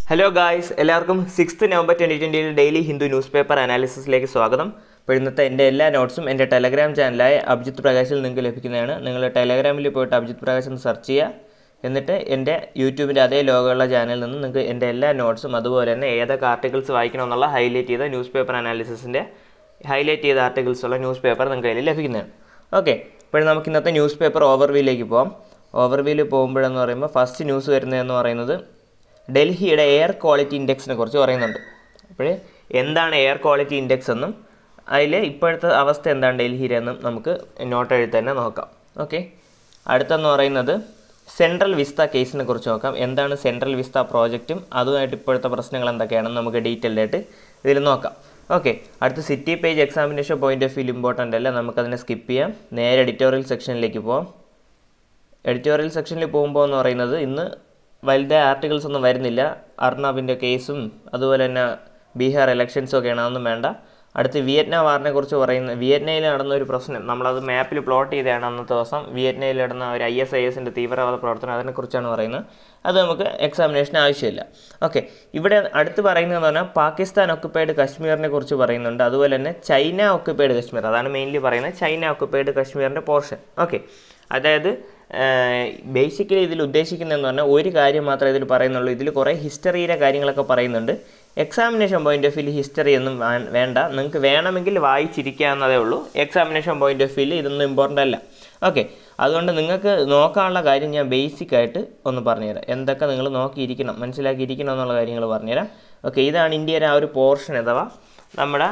hello guys എല്ലാവർക്കും sixth November twenty ട്വൻറ്റിയിൽ daily Hindu news paper അനാലിസിസിലേക്ക് സ്വാഗതം അപ്പോൾ ഇന്നത്തെ എൻ്റെ എല്ലാ നോട്ട്സും എൻ്റെ ടെലഗ്രാം ചാനലായ അഭിജിത്ത് പ്രകാശിൽ നിങ്ങൾക്ക് ലഭിക്കുന്നതാണ് നിങ്ങൾ ടെലഗ്രാമിൽ പോയിട്ട് അഭിജിത്ത് പ്രകാശ് എന്ന് സെർച്ച് ചെയ്യുക എന്നിട്ട് എൻ്റെ യൂട്യൂബിൻ്റെ അതേ ലോഗമുള്ള ചാനലിൽ നിന്ന് നിങ്ങൾക്ക് എൻ്റെ എല്ലാ നോട്ട്സും അതുപോലെ തന്നെ ഏതൊക്കെ ആർട്ടിക്കിൾസ് വായിക്കണമെന്നുള്ള ഹൈലൈറ്റ് ചെയ്ത ന്യൂസ് പേപ്പർ അനാലിസിസിൻ്റെ ഹൈലൈറ്റ് ചെയ്ത ആർട്ടിക്കിൾസ് ഉള്ള ന്യൂസ് പേപ്പർ നിങ്ങൾക്ക് കയ്യിൽ ലഭിക്കുന്നതാണ് ഓക്കെ ഇപ്പോൾ നമുക്ക് ഇന്നത്തെ ന്യൂസ് പേപ്പർ ഓവർവ്യൂയിലേക്ക് പോകാം ഓവർവ്യൂവിൽ പോകുമ്പോഴെന്ന് പറയുമ്പോൾ ഫസ്റ്റ് ന്യൂസ് വരുന്നതെന്ന് പറയുന്നത് ഡൽഹിയുടെ എയർ ക്വാളിറ്റി ഇൻഡെക്സിനെ കുറിച്ച് പറയുന്നുണ്ട് അപ്പോൾ എന്താണ് എയർ ക്വാളിറ്റി ഇൻഡെക്സ് എന്നും അതിൽ ഇപ്പോഴത്തെ അവസ്ഥ എന്താണ് ഡൽഹിയിലെ എന്നും നമുക്ക് നോട്ട് എഴുതി തന്നെ നോക്കാം ഓക്കെ അടുത്തെന്ന് പറയുന്നത് സെൻട്രൽ വിസ്ത കേസിനെ കുറിച്ച് നോക്കാം എന്താണ് സെൻട്രൽ വിസ്ത പ്രോജക്റ്റും അതുമായിട്ട് ഇപ്പോഴത്തെ പ്രശ്നങ്ങൾ എന്തൊക്കെയാണെന്ന് നമുക്ക് ഡീറ്റെയിൽഡ് ആയിട്ട് ഇതിൽ നോക്കാം ഓക്കെ അടുത്ത city page examination point of view important അല്ല നമുക്കതിനെ സ്കിപ്പ് ചെയ്യാം നേരെ എഡിറ്റോറിയൽ സെക്ഷനിലേക്ക് പോകാം എഡിറ്റോറിയൽ സെക്ഷനിൽ പോകുമ്പോൾ എന്ന് പറയുന്നത് ഇന്ന് വലുതായ ആർട്ടിക്കിൾസ് ഒന്നും വരുന്നില്ല അർണാബിൻ്റെ കേസും അതുപോലെ തന്നെ ബീഹാർ ഇലക്ഷൻസും ഒക്കെയാണ് അതൊന്നും വേണ്ട അടുത്ത് വിയറ്റ്നാം വാറിനെ കുറിച്ച് പറയുന്ന വിയറ്റ്നയിൽ നടന്ന ഒരു പ്രശ്നം നമ്മളത് മാപ്പിൽ പ്ലോട്ട് ചെയ്തതാണ് അന്നത്തെ ദിവസം വിയറ്റ്നയിൽ നടന്ന ഒരു ഐ എസ് ഐ എസിൻ്റെ തീവ്രവാദ പ്രവർത്തനം അതിനെക്കുറിച്ചാണ് പറയുന്നത് അത് നമുക്ക് എക്സാമിനേഷന് ആവശ്യമില്ല ഓക്കെ ഇവിടെ അടുത്ത് പറയുന്നതെന്ന് പറഞ്ഞാൽ പാകിസ്ഥാൻ ഒക്കുപ്പൈഡ് കശ്മീരിനെ കുറിച്ച് പറയുന്നുണ്ട് അതുപോലെ തന്നെ ചൈന ഒക്കുപ്പൈഡ് കശ്മീർ അതാണ് മെയിൻലി പറയുന്നത് ചൈന ഒക്കുപ്പൈഡ് കശ്മീരിൻ്റെ പോർഷൻ ഓക്കെ അതായത് ബേസിക്കലി ഇതിൽ ഉദ്ദേശിക്കുന്നതെന്ന് പറഞ്ഞാൽ ഒരു കാര്യം മാത്രമേ ഇതിൽ പറയുന്നുള്ളൂ ഇതിൽ കുറേ ഹിസ്റ്ററിയിലെ കാര്യങ്ങളൊക്കെ പറയുന്നുണ്ട് examination point of view history ഒന്നും വേ- വേണ്ട നിങ്ങൾക്ക് വേണമെങ്കിൽ വായിച്ചിരിക്കാവുന്നതേ ഉള്ളൂ എക്സാമിനേഷൻ പോയിന്റ് ഓഫ് വ്യൂ ഇതൊന്നും ഇമ്പോർട്ടൻ്റ് അല്ല ഓക്കെ അതുകൊണ്ട് നിങ്ങൾക്ക് നോക്കാനുള്ള കാര്യം ഞാൻ ബേസിക് ആയിട്ട് ഒന്ന് പറഞ്ഞുതരാം എന്തൊക്കെ നിങ്ങൾ നോക്കിയിരിക്കണം മനസ്സിലാക്കിയിരിക്കണം എന്നുള്ള കാര്യങ്ങൾ പറഞ്ഞുതരാം ഓക്കെ ഇതാണ് ഇന്ത്യയുടെ ആ ഒരു പോർഷൻ അഥവാ നമ്മുടെ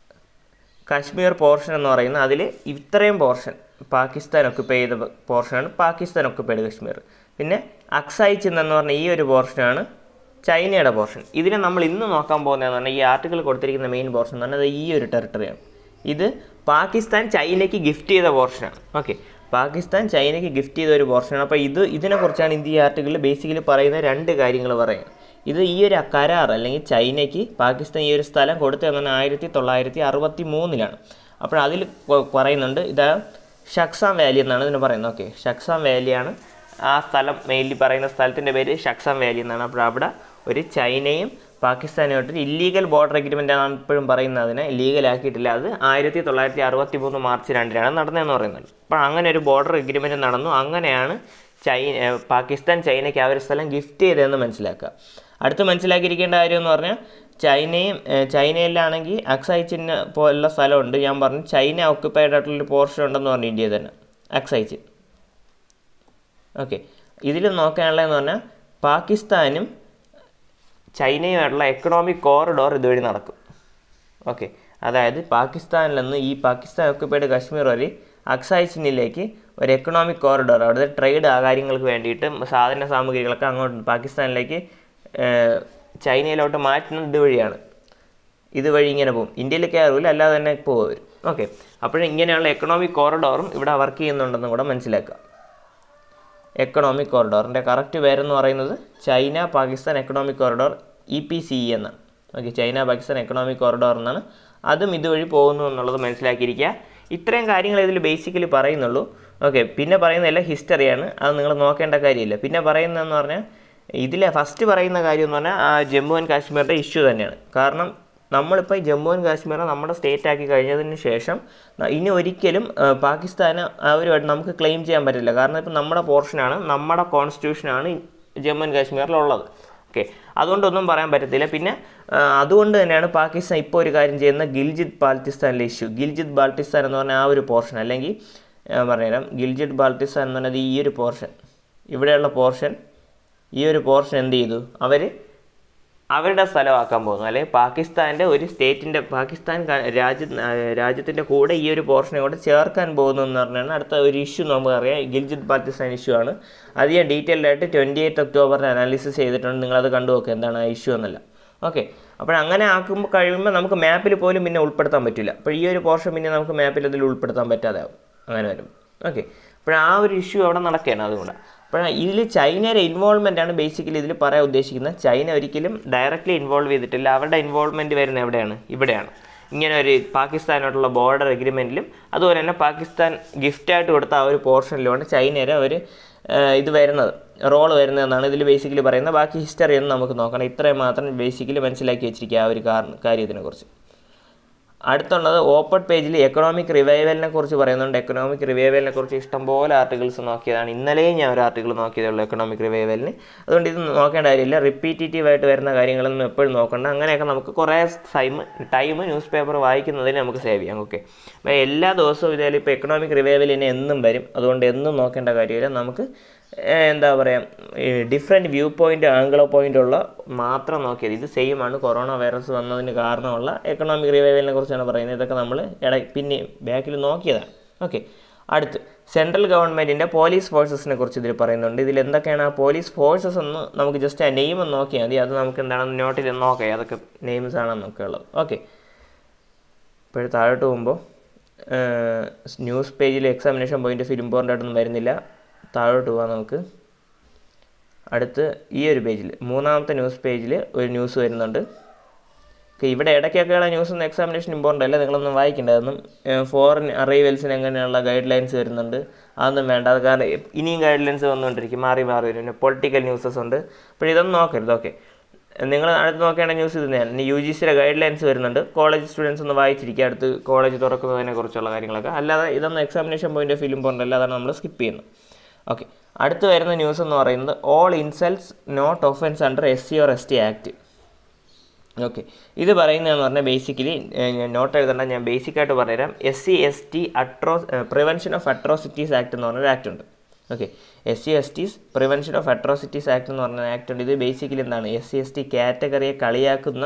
കാശ്മീർ പോർഷൻ എന്ന് പറയുന്നത് അതിൽ ഇത്രയും പോർഷൻ പാകിസ്ഥാൻ ഒക്കുപ്പൈ ചെയ്ത പോർഷനാണ് പാകിസ്ഥാൻ ഒക്കുപ്പൈഡ് കശ്മീർ പിന്നെ അക്സായി ചിന്ന് എന്ന് പറഞ്ഞ ഈ ഒരു പോർഷനാണ് ചൈനയുടെ പോർഷൻ ഇതിനെ നമ്മൾ ഇന്ന് നോക്കാൻ പോകുന്നതെന്ന് പറഞ്ഞാൽ ഈ ആർട്ടിക്കിൾ കൊടുത്തിരിക്കുന്ന മെയിൻ പോർഷൻ എന്ന് പറഞ്ഞാൽ ഈ ഒരു ടെറിട്ടറിയാണ് ഇത് പാകിസ്ഥാൻ ചൈനയ്ക്ക് ഗിഫ്റ്റ് ചെയ്ത പോർഷനാണ് ഓക്കെ പാകിസ്ഥാൻ ചൈനയ്ക്ക് ഗിഫ്റ്റ് ചെയ്ത ഒരു പോർഷനാണ് അപ്പോൾ ഇത് ഇതിനെക്കുറിച്ചാണ് ഇന്ത്യ ഈ ആർട്ടിക്കിളിൽ ബേസിക്കലി പറയുന്ന രണ്ട് കാര്യങ്ങൾ പറയുന്നത് ഇത് ഈ ഒരു കരാർ അല്ലെങ്കിൽ ചൈനയ്ക്ക് പാകിസ്ഥാൻ ഈ ഒരു സ്ഥലം കൊടുത്തതെന്ന് ആയിരത്തി തൊള്ളായിരത്തി അറുപത്തി മൂന്നിലാണ് അപ്പോൾ അതിൽ പ- പറയുന്നുണ്ട് ഇത് ഷക്സാം വാലി എന്നാണ് ഇതിന് പറയുന്നത് ഓക്കെ ഷക്സാം വാലിയാണ് ആ സ്ഥലം മെയിൻലി പറയുന്ന സ്ഥലത്തിൻ്റെ പേര് ഷക്സാം വാലി എന്നാണ് അപ്പോൾ അവിടെ ഒരു ചൈനയും പാകിസ്ഥാനുമായിട്ട് ഇല്ലീഗൽ ബോർഡർ എഗ്രിമെൻ്റ് ആണ് ഇപ്പോഴും പറയുന്നത് അതിനെ ലീഗൽ ആക്കിയിട്ടില്ല അത് ആയിരത്തി തൊള്ളായിരത്തി അറുപത്തി മൂന്ന് മാർച്ച് രണ്ടിനാണ് നടന്നതെന്ന് പറയുന്നത് അപ്പോൾ അങ്ങനെ ഒരു ബോർഡർ എഗ്രിമെൻറ്റ് നടന്നു അങ്ങനെയാണ് ചൈന ഏഹ് പാകിസ്ഥാൻ ചൈനയ്ക്ക് ആ ഒരു സ്ഥലം ഗിഫ്റ്റ് ചെയ്തതെന്ന് മനസ്സിലാക്കുക അടുത്ത് മനസ്സിലാക്കിയിരിക്കേണ്ട കാര്യം എന്ന് പറഞ്ഞാൽ ചൈനയും ഏഹ് ചൈനയിലാണെങ്കിൽ അക്സൈ ചിഹ്ന പോലുള്ള സ്ഥലമുണ്ട് ഞാൻ പറഞ്ഞു ചൈന ഓക്കുപ്പൈഡ് ആയിട്ടുള്ളൊരു പോർഷൻ ഉണ്ടെന്ന് പറഞ്ഞു ഇന്ത്യയിൽ തന്നെ അക്സൈ ചിഹ്ന ഓക്കെ ഇതിൽ നോക്കാനുള്ളതെന്ന് പറഞ്ഞാൽ പാകിസ്ഥാനും ചൈനയുമായിട്ടുള്ള എക്കണോമിക് കോറിഡോർ ഇതുവഴി നടക്കും ഓക്കെ അതായത് പാകിസ്ഥാനിൽ നിന്ന് ഈ പാകിസ്ഥാൻ ഓക്കുപ്പൈഡ് കാശ്മീർ വരെ അക്സായ് ചിന്നിലേക്ക് ഒരു എക്കണോമിക് കോറിഡോർ അവിടുത്തെ ട്രേഡ് ആ കാര്യങ്ങൾക്ക് വേണ്ടിയിട്ട് സാധന സാമഗ്രികളൊക്കെ അങ്ങോട്ട് പാകിസ്ഥാനിലേക്ക് ഏഹ്, ചൈനയിലോട്ട് മാറ്റുന്നത് ഇതുവഴിയാണ് ഇതുവഴി ഇങ്ങനെ പോകും ഇന്ത്യയിൽ കയറില്ല അല്ലാതെ തന്നെ പോകും അവർ ഓക്കെ അപ്പോൾ ഇങ്ങനെയുള്ള എക്കണോമിക് കോറിഡോറും ഇവിടെ വർക്ക് ചെയ്യുന്നുണ്ടെന്നും കൂടെ മനസ്സിലാക്കുക എക്കണോമിക് കോറിഡോറിൻ്റെ കറക്റ്റ് പേരെന്ന് പറയുന്നത് China Pakistan economic corridor E P C E എന്നാണ് okay China Pakistan economic corridor എന്നാണ് അതും ഇതുവഴി പോകുന്നു എന്നുള്ളത് മനസ്സിലാക്കിയിരിക്കുക ഇത്രയും കാര്യങ്ങൾ ഇതിൽ ബേസിക്കലി പറയുന്നുള്ളൂ ഓക്കെ പിന്നെ പറയുന്നതെല്ലാം ഹിസ്റ്ററിയാണ് അത് നിങ്ങൾ നോക്കേണ്ട കാര്യമില്ല പിന്നെ പറയുന്നതെന്ന് പറഞ്ഞാൽ ഇതിലെ ഫസ്റ്റ് പറയുന്ന കാര്യം എന്ന് പറഞ്ഞാൽ ആ ജമ്മു ആൻഡ് കാശ്മീരിൻ്റെ ഇഷ്യൂ തന്നെയാണ് കാരണം നമ്മളിപ്പോൾ ഈ ജമ്മു ആൻഡ് കാശ്മീർ നമ്മുടെ സ്റ്റേറ്റ് ആക്കി കഴിഞ്ഞതിന് ശേഷം ന- ഇനി ഒരിക്കലും ആ, പാകിസ്ഥാന് അവരുമായിട്ട് നമുക്ക് ക്ലെയിം ചെയ്യാൻ പറ്റില്ല കാരണം ഇപ്പം നമ്മുടെ പോർഷനാണ് നമ്മുടെ കോൺസ്റ്റിറ്റ്യൂഷനാണ് ജമ്മു ആൻഡ് കാശ്മീരിലുള്ളത് ഓക്കെ അതുകൊണ്ടൊന്നും പറയാൻ പറ്റത്തില്ല പിന്നെ ആ, അതുകൊണ്ട് തന്നെയാണ് പാകിസ്ഥാൻ ഇപ്പോൾ ഒരു കാര്യം ചെയ്യുന്ന ഗിൽജിത് ബാൾട്ടിസ്ഥാനിലെ ഇഷ്യൂ ഗിൽജിത് ബാൾട്ടിസ്ഥാൻ എന്ന് പറഞ്ഞാൽ ആ ഒരു പോർഷൻ അല്ലെങ്കിൽ ഞാൻ പറഞ്ഞുതരാം ഗിൽജിത് ബാൾട്ടിസ്ഥാൻ എന്ന് പറഞ്ഞത് ഈ ഒരു പോർഷൻ ഇവിടെയുള്ള പോർഷൻ ഈ ഒരു പോർഷൻ എന്ത് ചെയ്തു അവർ അവരുടെ സ്ഥലമാക്കാൻ പോകുന്നു അല്ലെങ്കിൽ പാകിസ്ഥാൻ്റെ ഒരു സ്റ്റേറ്റിൻ്റെ പാകിസ്ഥാൻ ക- രാജ്യ രാജ്യത്തിൻ്റെ കൂടെ ഈ ഒരു പോർഷനെ കൂടെ ചേർക്കാൻ പോകുന്നു എന്ന് പറഞ്ഞാണ് അടുത്ത ഒരു ഇഷ്യൂ നമുക്കറിയാം ഗിൽജിത് പാകിസ്ഥാൻ ഇഷ്യൂ ആണ് അത് ഞാൻ ഡീറ്റെയിൽഡ് ആയിട്ട് ട്വൻറ്റി എയ്റ്റ് ഒക്ടോബറിന് അനാലിസിസ് ചെയ്തിട്ടുണ്ട് നിങ്ങളത് കണ്ടു നോക്കുക എന്താണ് ആ ഇഷ്യൂ എന്നല്ല ഓക്കെ അപ്പോൾ അങ്ങനെ ആക്കുമ്പോൾ കഴിയുമ്പോൾ നമുക്ക് മാപ്പിൽ പോലും പിന്നെ ഉൾപ്പെടുത്താൻ പറ്റില്ല അപ്പോൾ ഈ ഒരു പോർഷൻ പിന്നെ നമുക്ക് മാപ്പിൽ അതിൽ ഉൾപ്പെടുത്താൻ പറ്റാതെ ആവും അങ്ങനെ വരും ഓക്കെ അപ്പോൾ ആ ഒരു ഇഷ്യൂ അവിടെ നടക്കുകയാണ് അതുകൊണ്ട് അപ്പോൾ ഇതിൽ ചൈനയുടെ ഇൻവോൾവ്മെൻ്റ് ആണ് ബേസിക്കലി ഇതിൽ പറയാൻ ഉദ്ദേശിക്കുന്നത് ചൈന ഒരിക്കലും ഡയറക്റ്റ്ലി ഇൻവോൾവ് ചെയ്തിട്ടില്ല അവരുടെ ഇൻവോൾവ്മെൻറ്റ് വരുന്നത് എവിടെയാണ് ഇവിടെയാണ് ഇങ്ങനെ ഒരു പാകിസ്ഥാനായിട്ടുള്ള ബോർഡർ എഗ്രിമെൻറ്റിലും അതുപോലെ തന്നെ പാകിസ്ഥാൻ ഗിഫ്റ്റായിട്ട് കൊടുത്ത ആ ഒരു പോർഷനിലുമാണ് ചൈനയുടെ ഒരു ഇത് വരുന്നത് റോൾ വരുന്നതെന്നാണ് ഇതിൽ ബേസിക്കലി പറയുന്നത് ബാക്കി ഹിസ്റ്ററി ഒന്നും നമുക്ക് നോക്കണം ഇത്രയും മാത്രം ബേസിക്കലി മനസ്സിലാക്കി വെച്ചിരിക്കുക ആ ഒരു കാരണ കാര്യത്തിനെക്കുറിച്ച് അടുത്തുള്ളത് ഓപ്പൺ പേജിൽ എക്കണോമിക് റിവൈവലിനെ കുറിച്ച് പറയുന്നുണ്ട് എക്കണോമിക് റിവൈവലിനെ കുറിച്ച് ഇഷ്ടംപോലെ ആർട്ടിക്കിൾസ് നോക്കിയതാണ് ഇന്നലെയും ഞാൻ ഒരു ആർട്ടിക്കിൾ നോക്കിയതേ ഉള്ളൂ എക്കണോമിക് റിവൈവലിന് അതുകൊണ്ട് ഇത് നോക്കേണ്ട കാര്യമില്ല റിപ്പീറ്റേറ്റീവ് ആയിട്ട് വരുന്ന കാര്യങ്ങളൊന്നും എപ്പോഴും നോക്കണ്ട അങ്ങനെയൊക്കെ നമുക്ക് കുറേ ടൈം ടൈം ന്യൂസ് പേപ്പർ വായിക്കുന്നതിന് നമുക്ക് സേവ് ചെയ്യാം ഓക്കെ അപ്പോൾ എല്ലാ ദിവസവും ഇതായാലും ഇപ്പോൾ എക്കണോമിക് റിവൈവലിന് എന്നും വരും അതുകൊണ്ട് എന്നും നോക്കേണ്ട കാര്യമില്ല നമുക്ക് എന്താ പറയുക ഡിഫറെൻറ്റ് വ്യൂ പോയിൻ്റ് ആംഗിളോ പോയിൻ്റ് ഉള്ള മാത്രം നോക്കിയത് ഇത് സെയിം ആണ് കൊറോണ വൈറസ് വന്നതിന് കാരണമുള്ള എക്കണോമിക് റിവൈവലിനെ കുറിച്ചാണ് പറയുന്നത് ഇതൊക്കെ നമ്മൾ ഇട പിന്നെ ബാക്കിൽ നോക്കിയതാണ് ഓക്കെ അടുത്ത് സെൻട്രൽ ഗവൺമെൻറ്റിൻ്റെ പോലീസ് ഫോഴ്സസിനെ കുറിച്ച് ഇതിൽ പറയുന്നുണ്ട് ഇതിൽ എന്തൊക്കെയാണ് ആ പോലീസ് ഫോഴ്സസ് എന്ന് നമുക്ക് ജസ്റ്റ് ആ നെയിം ഒന്ന് നോക്കിയാൽ മതി അത് നമുക്ക് എന്താണെന്ന് നോട്ട് ചെയ്ത് നോക്കാം അതൊക്കെ നെയിംസ് ആണെന്നൊക്കെ ഉള്ളത് ഓക്കെ ഇപ്പോൾ താഴോട്ട് പോകുമ്പോൾ ന്യൂസ് പേജിൽ എക്സാമിനേഷൻ പോയിൻ്റ് ഓഫ് ഇമ്പോർട്ടൻ്റ് ആയിട്ടൊന്നും വരുന്നില്ല താഴോട്ട് പോകാം നമുക്ക് അടുത്ത് ഈ ഒരു പേജിൽ മൂന്നാമത്തെ ന്യൂസ് പേജിൽ ഒരു ന്യൂസ് വരുന്നുണ്ട് ഇവിടെ ഇടയ്ക്കൊക്കെയുള്ള ന്യൂസ് ഒന്നും എക്സാമിനേഷൻ ഇമ്പോർട്ടൻ്റ് അല്ല നിങ്ങളൊന്നും വായിക്കേണ്ട അതൊന്നും ഫോറിൻ അറൈവൽസിന് എങ്ങനെയുള്ള ഗൈഡ് ലൈൻസ് വരുന്നുണ്ട് അതൊന്നും വേണ്ട അത് കാരണം ഇനിയും ഗൈഡ് ലൈൻസ് വന്നുകൊണ്ടിരിക്കും മാറി മാറി വരും പിന്നെ പൊളിറ്റിക്കൽ ന്യൂസസ് ഉണ്ട് അപ്പോൾ ഇതൊന്നും നോക്കരുത് ഓക്കെ നിങ്ങൾ അടുത്ത് നോക്കേണ്ട ന്യൂസ് ഇത് തന്നെയാണ് ഇനി യു ജി സിയുടെ ഗൈഡ് ലൈൻസ് വരുന്നുണ്ട് കോളേജ് സ്റ്റുഡൻസ് ഒന്ന് വായിച്ചിരിക്കുക അടുത്ത് കോളേജ് തുറക്കുന്നതിനെ കുറിച്ചുള്ള കാര്യങ്ങളൊക്കെ അല്ലാതെ ഇതൊന്നും examination point of view important അല്ല അതാണ് നമ്മൾ സ്കിപ്പ് ചെയ്യുന്നത് ഓക്കെ അടുത്ത് വരുന്ന ന്യൂസ് എന്ന് പറയുന്നത് all insults not offence under S C or S T act okay ഇത് പറയുന്നതെന്ന് പറഞ്ഞാൽ ബേസിക്കലി നോട്ട് എഴുതേണ്ട ഞാൻ ബേസിക്കായിട്ട് പറഞ്ഞുതരാം എസ് സി എസ് ടി അട്രോ പ്രിവെൻഷൻ ഓഫ് അട്രോസിറ്റീസ് ആക്ട് എന്ന് പറഞ്ഞൊരു ആക്ട് ഉണ്ട് okay S C S Ts prevention of atrocities act എന്ന് പറഞ്ഞ ആക്ട് ഉണ്ട് ഇത് ബേസിക്കലി എന്താണ് എസ് സി എസ് ടി കാറ്റഗറിയെ കളിയാക്കുന്ന